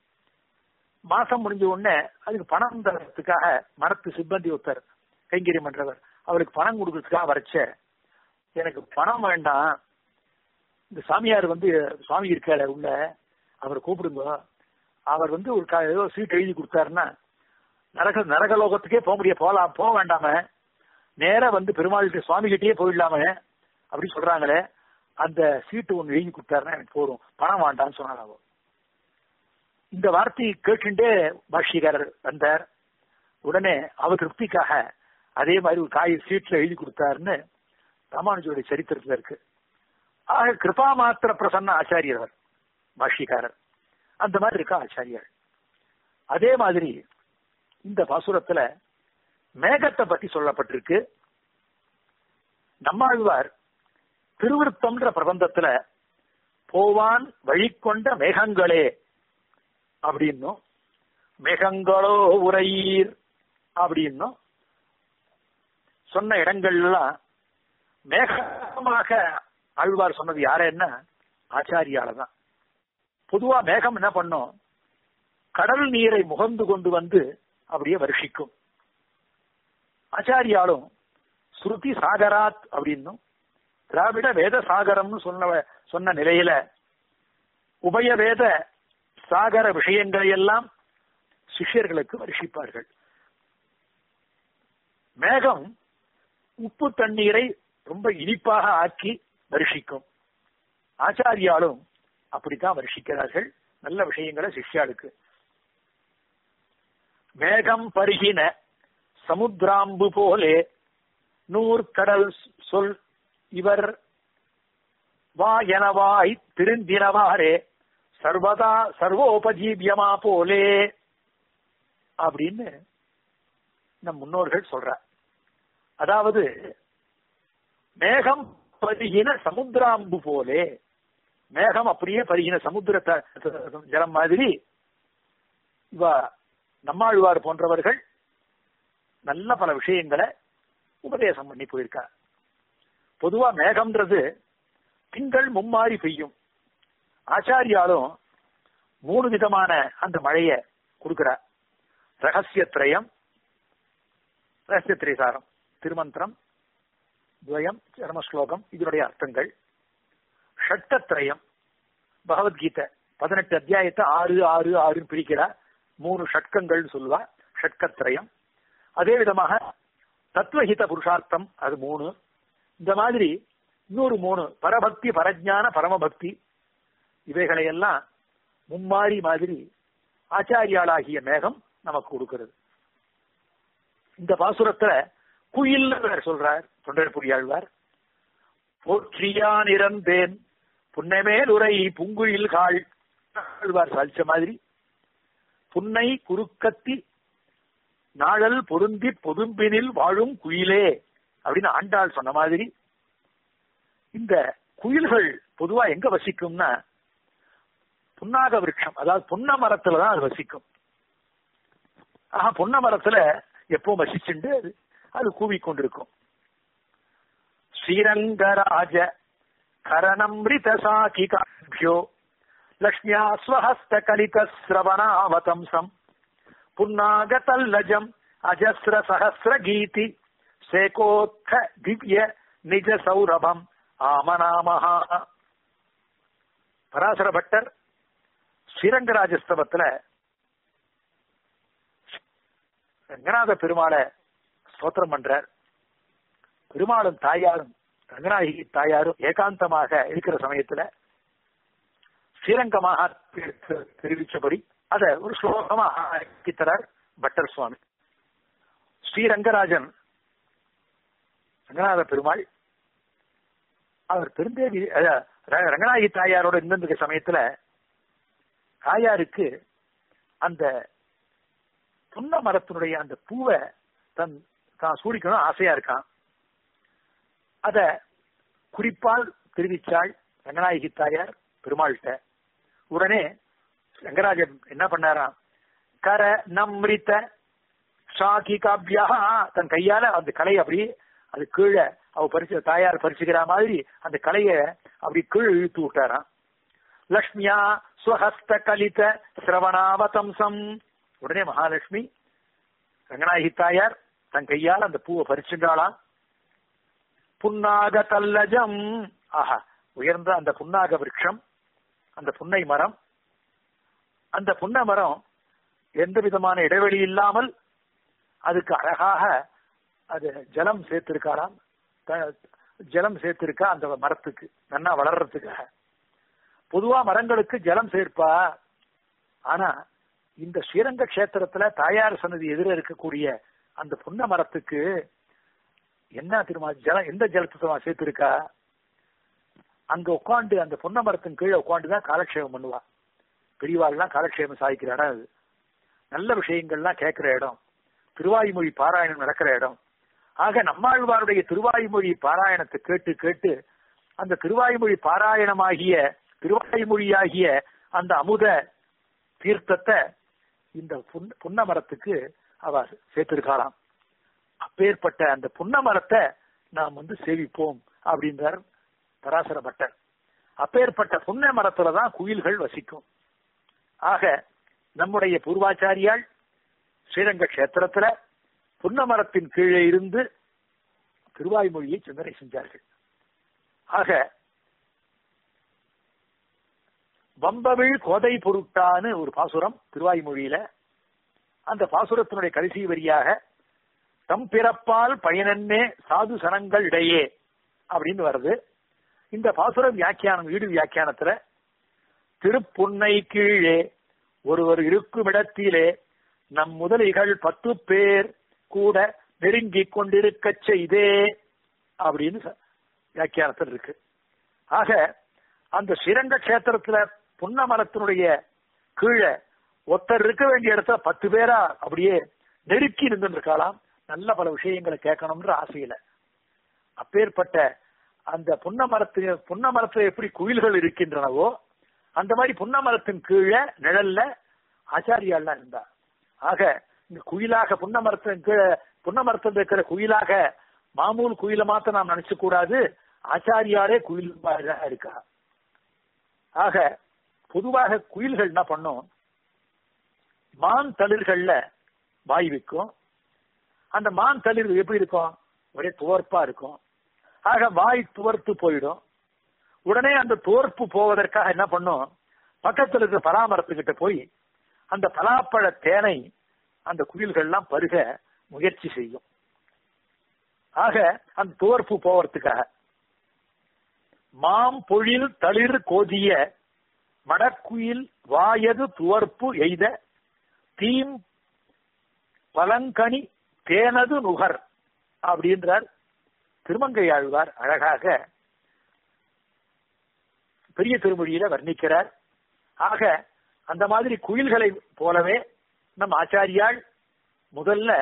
மாசம் முடிஞ்ச உடனே அதுக்கு பணம் தரத்துக்காக மரத்து சிப்பந்தி ஒருத்தர் கைங்கரியம் பண்றவர் அவருக்கு பணம் கொடுக்கறதுக்காக வரைச்ச எனக்கு பணம் வேண்டாம் இந்த சாமியார் வந்து சுவாமி இருக்காரு உள்ள அவரை கூப்பிடுங்க அவர் வந்து ஒரு ஏதோ சீட் எழுதி கொடுத்தாருன்னா நரக நரகலோகத்துக்கே போக முடிய போலாம் போக வேண்டாம நேரா வந்து பெருமாள்கிட்ட சுவாமி கிட்டயே போயிடலாமே அப்படி சொல்றாங்களே அந்த சீட்டு ஒண்ணு எழுதி கொடுத்தாருன்னா எனக்கு போதும் பணம் வேண்டாம்னு சொன்னாங்க இந்த வார்த்தையை கேட்டுட்டே பாஷ்யக்காரர் வந்தார் உடனே அவர் திருப்திக்காக அதே மாதிரி ஒரு காய் சீட்ல எழுதி கொடுத்தாருன்னு ராமானுஜருடைய சரித்திரத்துல இருக்கு ஆக கிருபா மாத்திர பிரசன்ன ஆச்சாரியர் அவர் பாஷ்யக்காரர் அந்த மாதிரி இருக்கா ஆச்சாரியர் அதே மாதிரி இந்த பாசுரத்துல மேகத்தை பத்தி சொல்லப்பட்டிருக்கு நம்மாழ்வார் திருவிருத்தம்ன்ற பிரபந்தத்துல போவான் வழிகொண்ட மேகங்களே அப்படின்னும் மேகங்களோ உரையீர் அப்படின்னும் சொன்ன இடங்கள்லாம் மேகமாக ஆழ்வார் சொன்னது யாருன்னா ஆச்சாரியால தான் பொதுவா மேகம் என்ன பண்ணும் கடல் நீரை முகந்து கொண்டு வந்து அப்படியே வருஷிக்கும் ஆச்சாரியாலும் ஸ்ருதி சாகராத் அப்படின்னும் திராவிட வேத சாகரம்னு சொன்ன சொன்ன நிலையில உபய வேத சாகர விஷயங்களை எல்லாம் சிஷ்யர்களுக்கு வருஷிப்பார்கள் மேகம் உப்பு தண்ணீரை ரொம்ப இனிப்பாக ஆக்கி வருஷிக்கும் ஆச்சாரியாலும் அப்படித்தான் வருஷிக்கிறார்கள் நல்ல விஷயங்களை சிஷ்யாளுக்கு மேகம் பருகின சமுத்திராம்பு போலே நூற்கடல் சொல் இவர் வா எனவாய் திருந்தினவாரே சர்வதா சர்வோபஜீவியமா போலே அப்படின்னு நம் முன்னோர்கள் சொல்ற அதாவது மேகம் பருகின சமுத்திராம்பு போலே மேகம் அப்படியே பருகின சமுத்திர ஜலம் மாதிரி இவ நம்மாழ்வார் போன்றவர்கள் நல்ல பல விஷயங்களை உபதேசம் பண்ணி போயிருக்கார் பொதுவா மேகம்ன்றது திங்கள் மும்மாறி பெய்யும் ஆச்சாரியாலும் மூணு விதமான அந்த மழைய கொடுக்கிறார் ரகசியத்ரயம் ரகசியத்திரைசாரம் திருமந்திரம் துவயம் சரமஸ்லோகம் இதனுடைய அர்த்தங்கள் ஷட்டத்ரயம் பகவத்கீதை பதினெட்டு அத்தியாயத்தை ஆறு ஆறு ஆறுன்னு பிரிக்கிறார் மூணு ஷட்கங்கள் சொல்லுவா ஷட்கத்ரயம் அதே விதமாக தத்துவஹித புருஷார்த்தம் அது மூணு இந்த மாதிரி இன்னொரு மூணு பரபக்தி பரஜான பரமபக்தி இவைகளை எல்லாம் மும்மாறி மாதிரி ஆச்சாரியாளாகிய மேகம் நமக்கு கொடுக்கிறது இந்த பாசுரத்துல குயில் சொல்றார் தொண்டர் புரியாழ்வார் போற்றியான் இறந்தேன் புன்னமேல் உரை புங்குயில் காள் ஆழ்வார் சாதிச்ச மாதிரி புன்னை குறுக்கத்தி நாழல் பொருந்தி பொதும்பினில் வாழும் குயிலே அப்படின்னு ஆண்டாள் சொன்ன மாதிரி இந்த குயில்கள் பொதுவா எங்க வசிக்கும்னா புன்னாக விருட்சம் அதாவது புன்ன மரத்துல தான் அது வசிக்கும் ஆஹா புன்ன மரத்துல எப்போ வசிச்சுண்டு அது அது கூவிக்கொண்டிருக்கும் ஸ்ரீரங்கராஜ கரணம்ரித சாகிகாபியோ லக்ஷ்மியா ஸ்வஹஸ்த கலித சிரவணாவதம்சம் புன்னாகதல்லஜம் அஜஸ்ர சஹசிர கீதி சேகோத்த திவ்ய நிஜ சௌரபம் ஆமநாமஹா பராசர பட்டர் ஸ்ரீரங்கராஜஸ்தவத்துல ரங்கநாத பெருமாளை ஸ்தோத்திரம் பண்றார் பெருமாளும் தாயாரும் ரங்கநாயகி தாயாரும் ஏகாந்தமாக இருக்கிற சமயத்துல ஸ்ரீரங்கமாக தெரிவிச்சபடி அத ஒரு ஸ்லோகமாக ஆக்கித்தரார் பட்டர் சுவாமி ஸ்ரீரங்கராஜன் ரங்கநாத பெருமாள் அவர் பெருந்தேவி ரங்கநாயகி தாயாரோட இருந்திருக்க சமயத்துல தாயாருக்கு அந்த புன்ன மரத்தினுடைய அந்த பூவை தன் தான் சூடிக்கணும் ஆசையா இருக்கான் அத குறிப்பால் தெரிவிச்சாள் ரங்கநாயகி தாயார் பெருமாள்கிட்ட உடனே ரங்கராஜன் என்ன பண்ணாராம் கர நம்ரித்த ஷாகி காபியா தன் கையால அந்த கலை அப்படி அது கீழே அவ பறிச்சு தாயார் பறிச்சுக்கிற மாதிரி அந்த கலைய அப்படி கீழே இழுத்து விட்டாராம் லக்ஷ்மியா ஸ்வஹஸ்த கலித சிரவணாவதம்சம் உடனே மகாலட்சுமி ரங்கநாயகி தாயார் தன் கையால் அந்த பூவை பறிச்சுட்டாளாம் புன்னாக தல்லஜம் ஆஹா உயர்ந்த அந்த புன்னாக விருட்சம் அந்த புன்னை மரம் அந்த புன்ன மரம் எந்த விதமான இடைவெளி இல்லாமல் அதுக்கு அழகாக அது ஜலம் சேர்த்திருக்காராம் ஜலம் சேர்த்திருக்கா அந்த மரத்துக்கு நன்னா வளர்றதுக்காக பொதுவா மரங்களுக்கு ஜலம் சேர்ப்பா ஆனா இந்த ஸ்ரீரங்க கஷேத்திரத்துல தாயார் சன்னதி எதிர இருக்கக்கூடிய அந்த புன்ன மரத்துக்கு என்ன தெரியுமா ஜலம் எந்த ஜலத்தை சேர்த்திருக்கா அங்க உட்காந்து அந்த புன்ன மரத்தின் கீழே உட்காந்துதான் காலக்ஷேபம் பண்ணுவா பெரியவாள்லாம் காலக்ஷேபம் சாதிக்கிற இடம் அது நல்ல விஷயங்கள்லாம் கேட்கிற இடம் திருவாய்மொழி பாராயணம் நடக்கிற இடம் ஆக நம்மாழ்வாருடைய திருவாய்மொழி பாராயணத்தை கேட்டு கேட்டு அந்த திருவாய்மொழி பாராயணமாகிய திருவாய்மொழியாகிய அந்த அமுத தீர்த்தத்தை இந்த புன்ன- புன்ன மரத்துக்கு அவ சேர்த்திருக்காளாம் அப்பேற்பட்ட அந்த புன்ன மரத்தை நாம் வந்து சேவிப்போம் அப்படின்றார் பராசர பட்டர் அப்பேற்பட்ட புன்ன மரத்துலதான் குயில்கள் வசிக்கும் ஆக நம்முடைய பூர்வாச்சாரியால் ஸ்ரீரங்க கஷேத்திரத்துல புன்ன மரத்தின் கீழே இருந்து திருவாய்மொழியை சிந்தனை செஞ்சார்கள் ஆக வம்பவிழ் கோதை பொருட்டான்னு ஒரு பாசுரம் திருவாய்மொழியில அந்த பாசுரத்தினுடைய கடைசி வரியாக தம் பிறப்பால் பயனன்னே சாது சனங்கள் இடையே அப்படின்னு வருது இந்த பாசுர வியாக்கியானம் வீடு வியாக்கியானத்துல திருப்புன்னை கீழே ஒருவர் இருக்கும் இடத்திலே நம் முதலிகள் பத்து பேர் கூட நெருங்கிக் கொண்டிருக்கச் செய்தே அப்படின்னு ச- வியாக்கியானத்தில் இருக்கு ஆக அந்த ஸ்ரீரங்க கஷேத்திரத்துல புன்ன மரத்தினுடைய கீழே ஒருத்தர் இருக்க வேண்டிய இடத்துல பத்து பேரா அப்படியே நெருக்கி நின்று இருக்கலாம் நல்ல பல விஷயங்களை கேட்கணும்ன்ற ஆசையில அப்பேற்பட்ட அந்த புன்ன மரத்து புன்ன மரத்துல எப்படி குயில்கள் இருக்கின்றனவோ அந்த மாதிரி புன்ன மரத்தின் கீழே நிழல்ல ஆச்சாரியாள்லாம் இருந்தா ஆக இந்த குயிலாக புன்ன மரத்தின் கீழே புன்ன மரத்தில் இருக்கிற குயிலாக மாமூல் குயில மாத்த நாம் நினைச்சு கூடாது ஆச்சாரியாரே குயில் மாதிரி இருக்கா ஆக பொதுவாக குயில்கள் என்ன பண்ணும் மான் தளிர்கள்ல வாய் வைக்கும் அந்த மான் தளிர் எப்படி இருக்கும் ஒரே துவர்ப்பா இருக்கும் ஆக வாய் துவர்த்து போயிடும் உடனே அந்த துவர்ப்பு போவதற்காக என்ன பண்ணும் பக்கத்துல இருக்கிற பலாமரத்துக்கிட்ட போய் அந்த பலாப்பழ தேனை அந்த குயில்கள்லாம் பருக முயற்சி செய்யும் ஆக அந்த துவர்ப்பு போவதற்காக மாம் பொழில் தளிர் கோதிய மடக்குயில் வாயது துவர்ப்பு எய்த தீம் பலங்கனி தேனது நுகர் அப்படின்றார் திருமங்கை ஆழ்வார் அழகாக பெரிய திருமொழியில வர்ணிக்கிறார் ஆக அந்த மாதிரி குயில்களை போலவே நம் ஆச்சாரியால் முதல்ல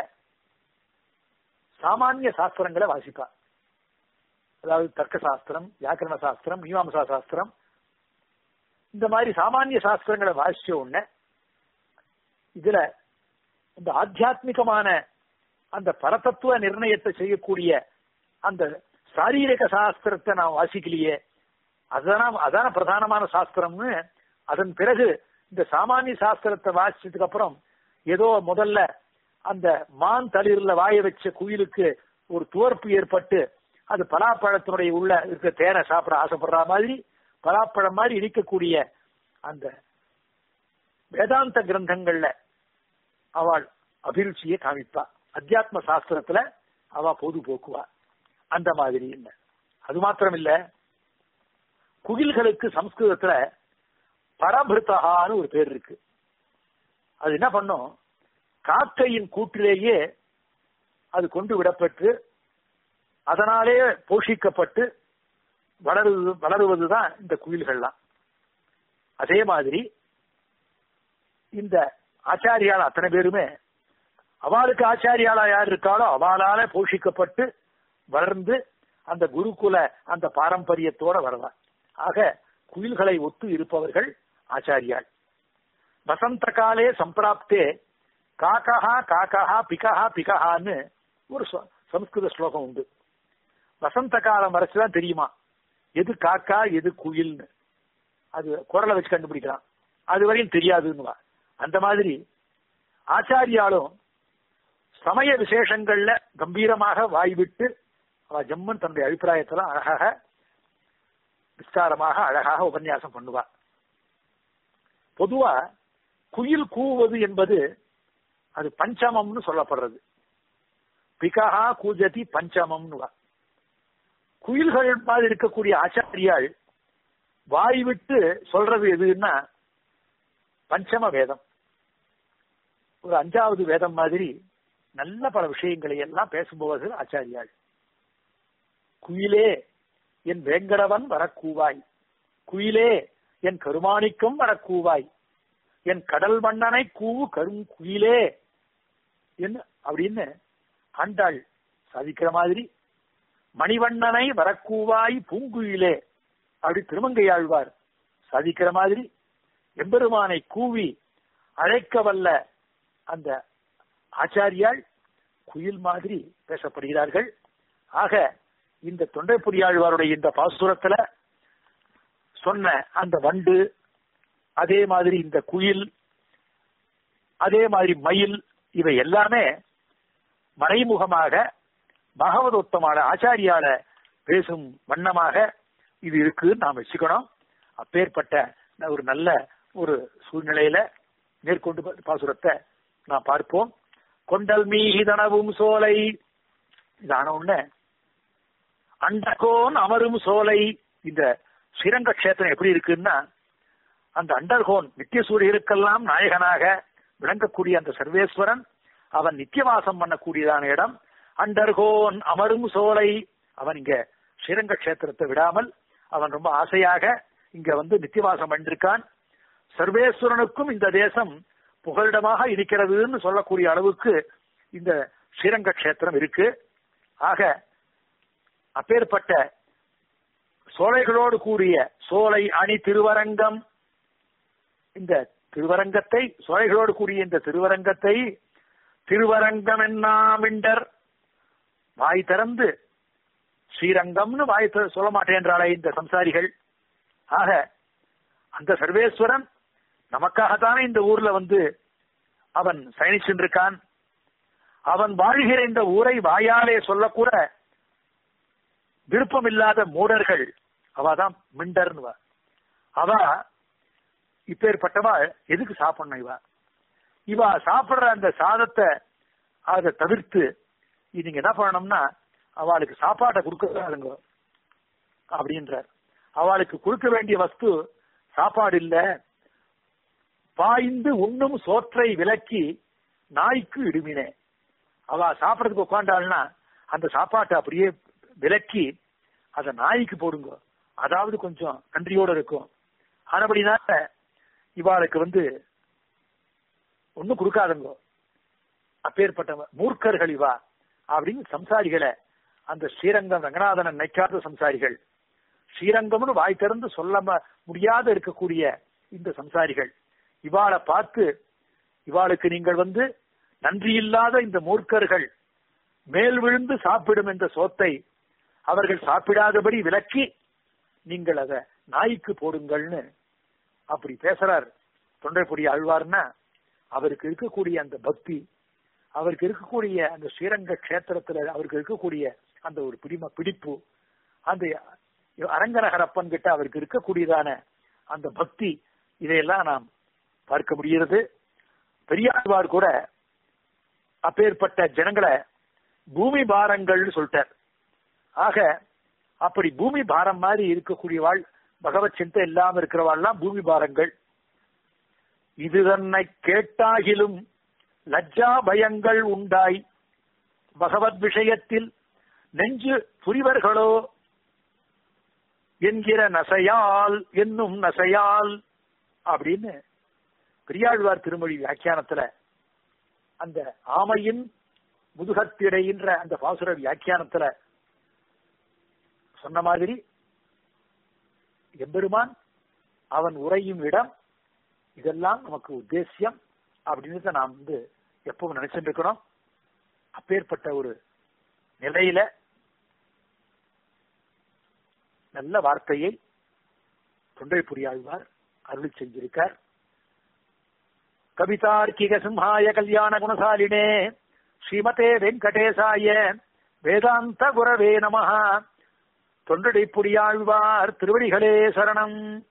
சாமானிய சாஸ்திரங்களை வாசிப்பார் அதாவது தர்க்க சாஸ்திரம் வியாக்கரண சாஸ்திரம் மீமாம்சா சாஸ்திரம் இந்த மாதிரி சாமானிய சாஸ்திரங்களை வாசிச்ச உடனே இதுல இந்த ஆத்தியாத்மிகமான அந்த பரதத்துவ நிர்ணயத்தை செய்யக்கூடிய அந்த சாரீரிக சாஸ்திரத்தை நான் வாசிக்கலையே அதான் அதான பிரதானமான சாஸ்திரம்னு அதன் பிறகு இந்த சாமானிய சாஸ்திரத்தை வாசிச்சதுக்கு அப்புறம் ஏதோ முதல்ல அந்த மான் தளிர்ல வாய வச்ச குயிலுக்கு ஒரு துவர்ப்பு ஏற்பட்டு அது பலாப்பழத்தினுடைய உள்ள இருக்க தேனை சாப்பிட ஆசைப்படுற மாதிரி பலாப்பழம் மாதிரி இருக்கக்கூடிய அந்த வேதாந்த கிரந்தங்கள்ல அவள் அபிருச்சியை காமிப்பா அத்தியாத்ம சாஸ்திரத்துல அவ பொது போக்குவா அந்த மாதிரி இல்ல அது மாத்திரம் இல்ல குயில்களுக்கு சம்ஸ்கிருதத்துல பரபிருத்தகான்னு ஒரு பேர் இருக்கு அது என்ன பண்ணும் காக்கையின் கூட்டிலேயே அது கொண்டு விடப்பட்டு அதனாலே போஷிக்கப்பட்டு வளருவது வளருவதுதான் இந்த குயில்கள்லாம் அதே மாதிரி இந்த ஆச்சாரியால் அத்தனை பேருமே அவளுக்கு ஆச்சாரியாளா யார் இருக்காளோ அவளால போஷிக்கப்பட்டு வளர்ந்து அந்த குருகுல அந்த பாரம்பரியத்தோட வரலாம் ஆக குயில்களை ஒத்து இருப்பவர்கள் ஆச்சாரியாள் வசந்த காலே சம்பிராப்தே காக்கஹா காக்கஹா பிகஹா பிகஹான்னு ஒரு ச- சம்ஸ்கிருத ஸ்லோகம் உண்டு வசந்த காலம் வரைச்சுதான் தெரியுமா எது காக்கா எது குயில்னு அது குரலை வச்சு கண்டுபிடிக்கலாம் அது வரையும் தெரியாதுன்னு அந்த மாதிரி ஆச்சாரியாலும் சமய விசேஷங்கள்ல கம்பீரமாக வாய்விட்டு அவ ஜம்மன் தன்னுடைய அபிப்பிராயத்துல அழகாக விஸ்தாரமாக அழகாக உபன்யாசம் பண்ணுவா பொதுவா குயில் கூவது என்பது அது பஞ்சமம்னு சொல்லப்படுறது பிகஹா கூஜதி பஞ்சமம்னு குயில்கள் மாதிரி இருக்கக்கூடிய ஆச்சாரியாள் வாய் விட்டு சொல்றது எதுன்னா பஞ்சம வேதம் ஒரு அஞ்சாவது வேதம் மாதிரி நல்ல பல விஷயங்களை எல்லாம் பேசுபவர்கள் ஆச்சாரியாள் குயிலே என் வேங்கடவன் வரக்கூவாய் குயிலே என் கருமாணிக்கம் வரக்கூவாய் என் கடல் மன்னனை கூவு கரும் குயிலே என்ன அப்படின்னு ஆண்டாள் சாதிக்கிற மாதிரி மணிவண்ணனை வரக்கூவாய் பூங்குயிலே அப்படி திருமங்கையாழ்வார் சாதிக்கிற மாதிரி எம்பெருமானை கூவி அழைக்க வல்ல அந்த ஆச்சாரியால் குயில் மாதிரி பேசப்படுகிறார்கள் ஆக இந்த தொண்டைப்புரியாழ்வாருடைய இந்த பாசுரத்துல சொன்ன அந்த வண்டு அதே மாதிரி இந்த குயில் அதே மாதிரி மயில் இவை எல்லாமே மறைமுகமாக பகவதோத்தமான ஆச்சாரியால பேசும் வண்ணமாக இது இருக்குன்னு நாம் வச்சுக்கணும் அப்பேற்பட்ட ஒரு நல்ல ஒரு சூழ்நிலையில மேற்கொண்டு பாசுரத்தை நாம் பார்ப்போம் கொண்டல் மீதனவும் சோலை இதான உடனே அண்டகோன் அமரும் சோலை இந்த ஸ்ரீரங்க கஷேத்திரம் எப்படி இருக்குன்னா அந்த அண்டர்கோன் நித்திய சூரியருக்கெல்லாம் நாயகனாக விளங்கக்கூடிய அந்த சர்வேஸ்வரன் அவன் நித்தியவாசம் பண்ணக்கூடியதான இடம் அண்டர்கோன் அமரும் சோலை அவன் இங்க ஸ்ரீரங்க கஷேத்திரத்தை விடாமல் அவன் ரொம்ப ஆசையாக இங்க வந்து நித்தியவாசம் பண்ணிருக்கான் சர்வேஸ்வரனுக்கும் இந்த தேசம் புகலிடமாக இருக்கிறதுன்னு சொல்லக்கூடிய அளவுக்கு இந்த ஸ்ரீரங்க கஷேத்திரம் இருக்கு ஆக அப்பேற்பட்ட சோலைகளோடு கூடிய சோலை அணி திருவரங்கம் இந்த திருவரங்கத்தை சோலைகளோடு கூடிய இந்த திருவரங்கத்தை திருவரங்கம் என்னாமிண்டர் வாய் திறந்து ஸ்ரீரங்கம்னு வாய் சொல்ல மாட்டேன்றாளே இந்த சம்சாரிகள் ஆக அந்த சர்வேஸ்வரன் நமக்காகத்தானே இந்த ஊர்ல வந்து அவன் சயனிச்சுருக்கான் அவன் வாழ்கிற இந்த ஊரை வாயாலே சொல்லக்கூட விருப்பம் இல்லாத மூடர்கள் அவதான் மிண்டர்னுவா அவ இப்பேற்பட்டவா எதுக்கு சாப்பிடணும் இவா இவா சாப்பிடுற அந்த சாதத்தை அதை தவிர்த்து நீங்க என்ன பண்ணணும்னா அவளுக்கு சாப்பாட்டை கொடுக்காதுங்க அப்படின்றார் அவளுக்கு கொடுக்க வேண்டிய வஸ்து சாப்பாடு இல்ல பாய்ந்து உண்ணும் சோற்றை விலக்கி நாய்க்கு இடுமினே அவ சாப்பிடறதுக்கு உட்காண்டாள்னா அந்த சாப்பாட்டை அப்படியே விலக்கி அத நாய்க்கு போடுங்க அதாவது கொஞ்சம் நன்றியோட இருக்கும் ஆனபடினால இவாளுக்கு வந்து ஒன்னும் கொடுக்காதுங்க அப்பேற்பட்ட மூர்க்கர்கள் இவா அப்படின்னு சம்சாரிகளை அந்த ஸ்ரீரங்கம் ரங்கநாதனை நினைக்காத சம்சாரிகள் ஸ்ரீரங்கம்னு வாய் திறந்து சொல்ல முடியாத இருக்கக்கூடிய இந்த சம்சாரிகள் இவாளை பார்த்து இவாளுக்கு நீங்கள் வந்து நன்றி இல்லாத இந்த மூர்க்கர்கள் மேல் விழுந்து சாப்பிடும் என்ற சோத்தை அவர்கள் சாப்பிடாதபடி விலக்கி நீங்கள் அத நாய்க்கு போடுங்கள்னு அப்படி பேசுறார் தொண்டைப்பொடி ஆழ்வார்னா அவருக்கு இருக்கக்கூடிய அந்த பக்தி அவருக்கு இருக்கக்கூடிய அந்த ஸ்ரீரங்க கஷேத்திரத்துல அவருக்கு இருக்கக்கூடிய அந்த ஒரு பிடிம பிடிப்பு அந்த அரங்கநகரப்பன் கிட்ட அவருக்கு இருக்கக்கூடியதான அந்த பக்தி இதையெல்லாம் நாம் பார்க்க முடிகிறது பெரியாழ்வார் கூட அப்பேற்பட்ட ஜனங்களை பூமி பாரங்கள்னு சொல்லிட்டார் ஆக அப்படி பூமி பாரம் மாதிரி இருக்கக்கூடியவாள் பகவத் சிந்தை இல்லாம இருக்கிறவாள்லாம் பூமி பாரங்கள் இது தன்னை கேட்டாகிலும் லஜ்ஜா பயங்கள் உண்டாய் பகவத் விஷயத்தில் நெஞ்சு புரிவர்களோ என்கிற நசையால் என்னும் நசையால் அப்படின்னு பெரியாழ்வார் திருமொழி வியாக்கியானத்துல அந்த ஆமையின் முதுகத்திடையின்ற அந்த பாசுர வியாக்கியானத்துல சொன்ன மாதிரி எம்பெருமான் அவன் உரையும் இடம் இதெல்லாம் நமக்கு உத்தேசியம் அப்படின்னு நாம் வந்து எப்பவும் நினைச்சிட்டு இருக்கிறோம் அப்பேற்பட்ட ஒரு நிலையில நல்ல வார்த்தையை தொண்டை புரியாழ்வார் அருளி செஞ்சிருக்கார் கவிதார்க்கிக சிம்ஹாய கல்யாண குணசாலினே ஸ்ரீமதே வெங்கடேசாய வேதாந்த குரவே நமஹ தொண்டடை புரியாழ்வார் திருவடிகளே சரணம்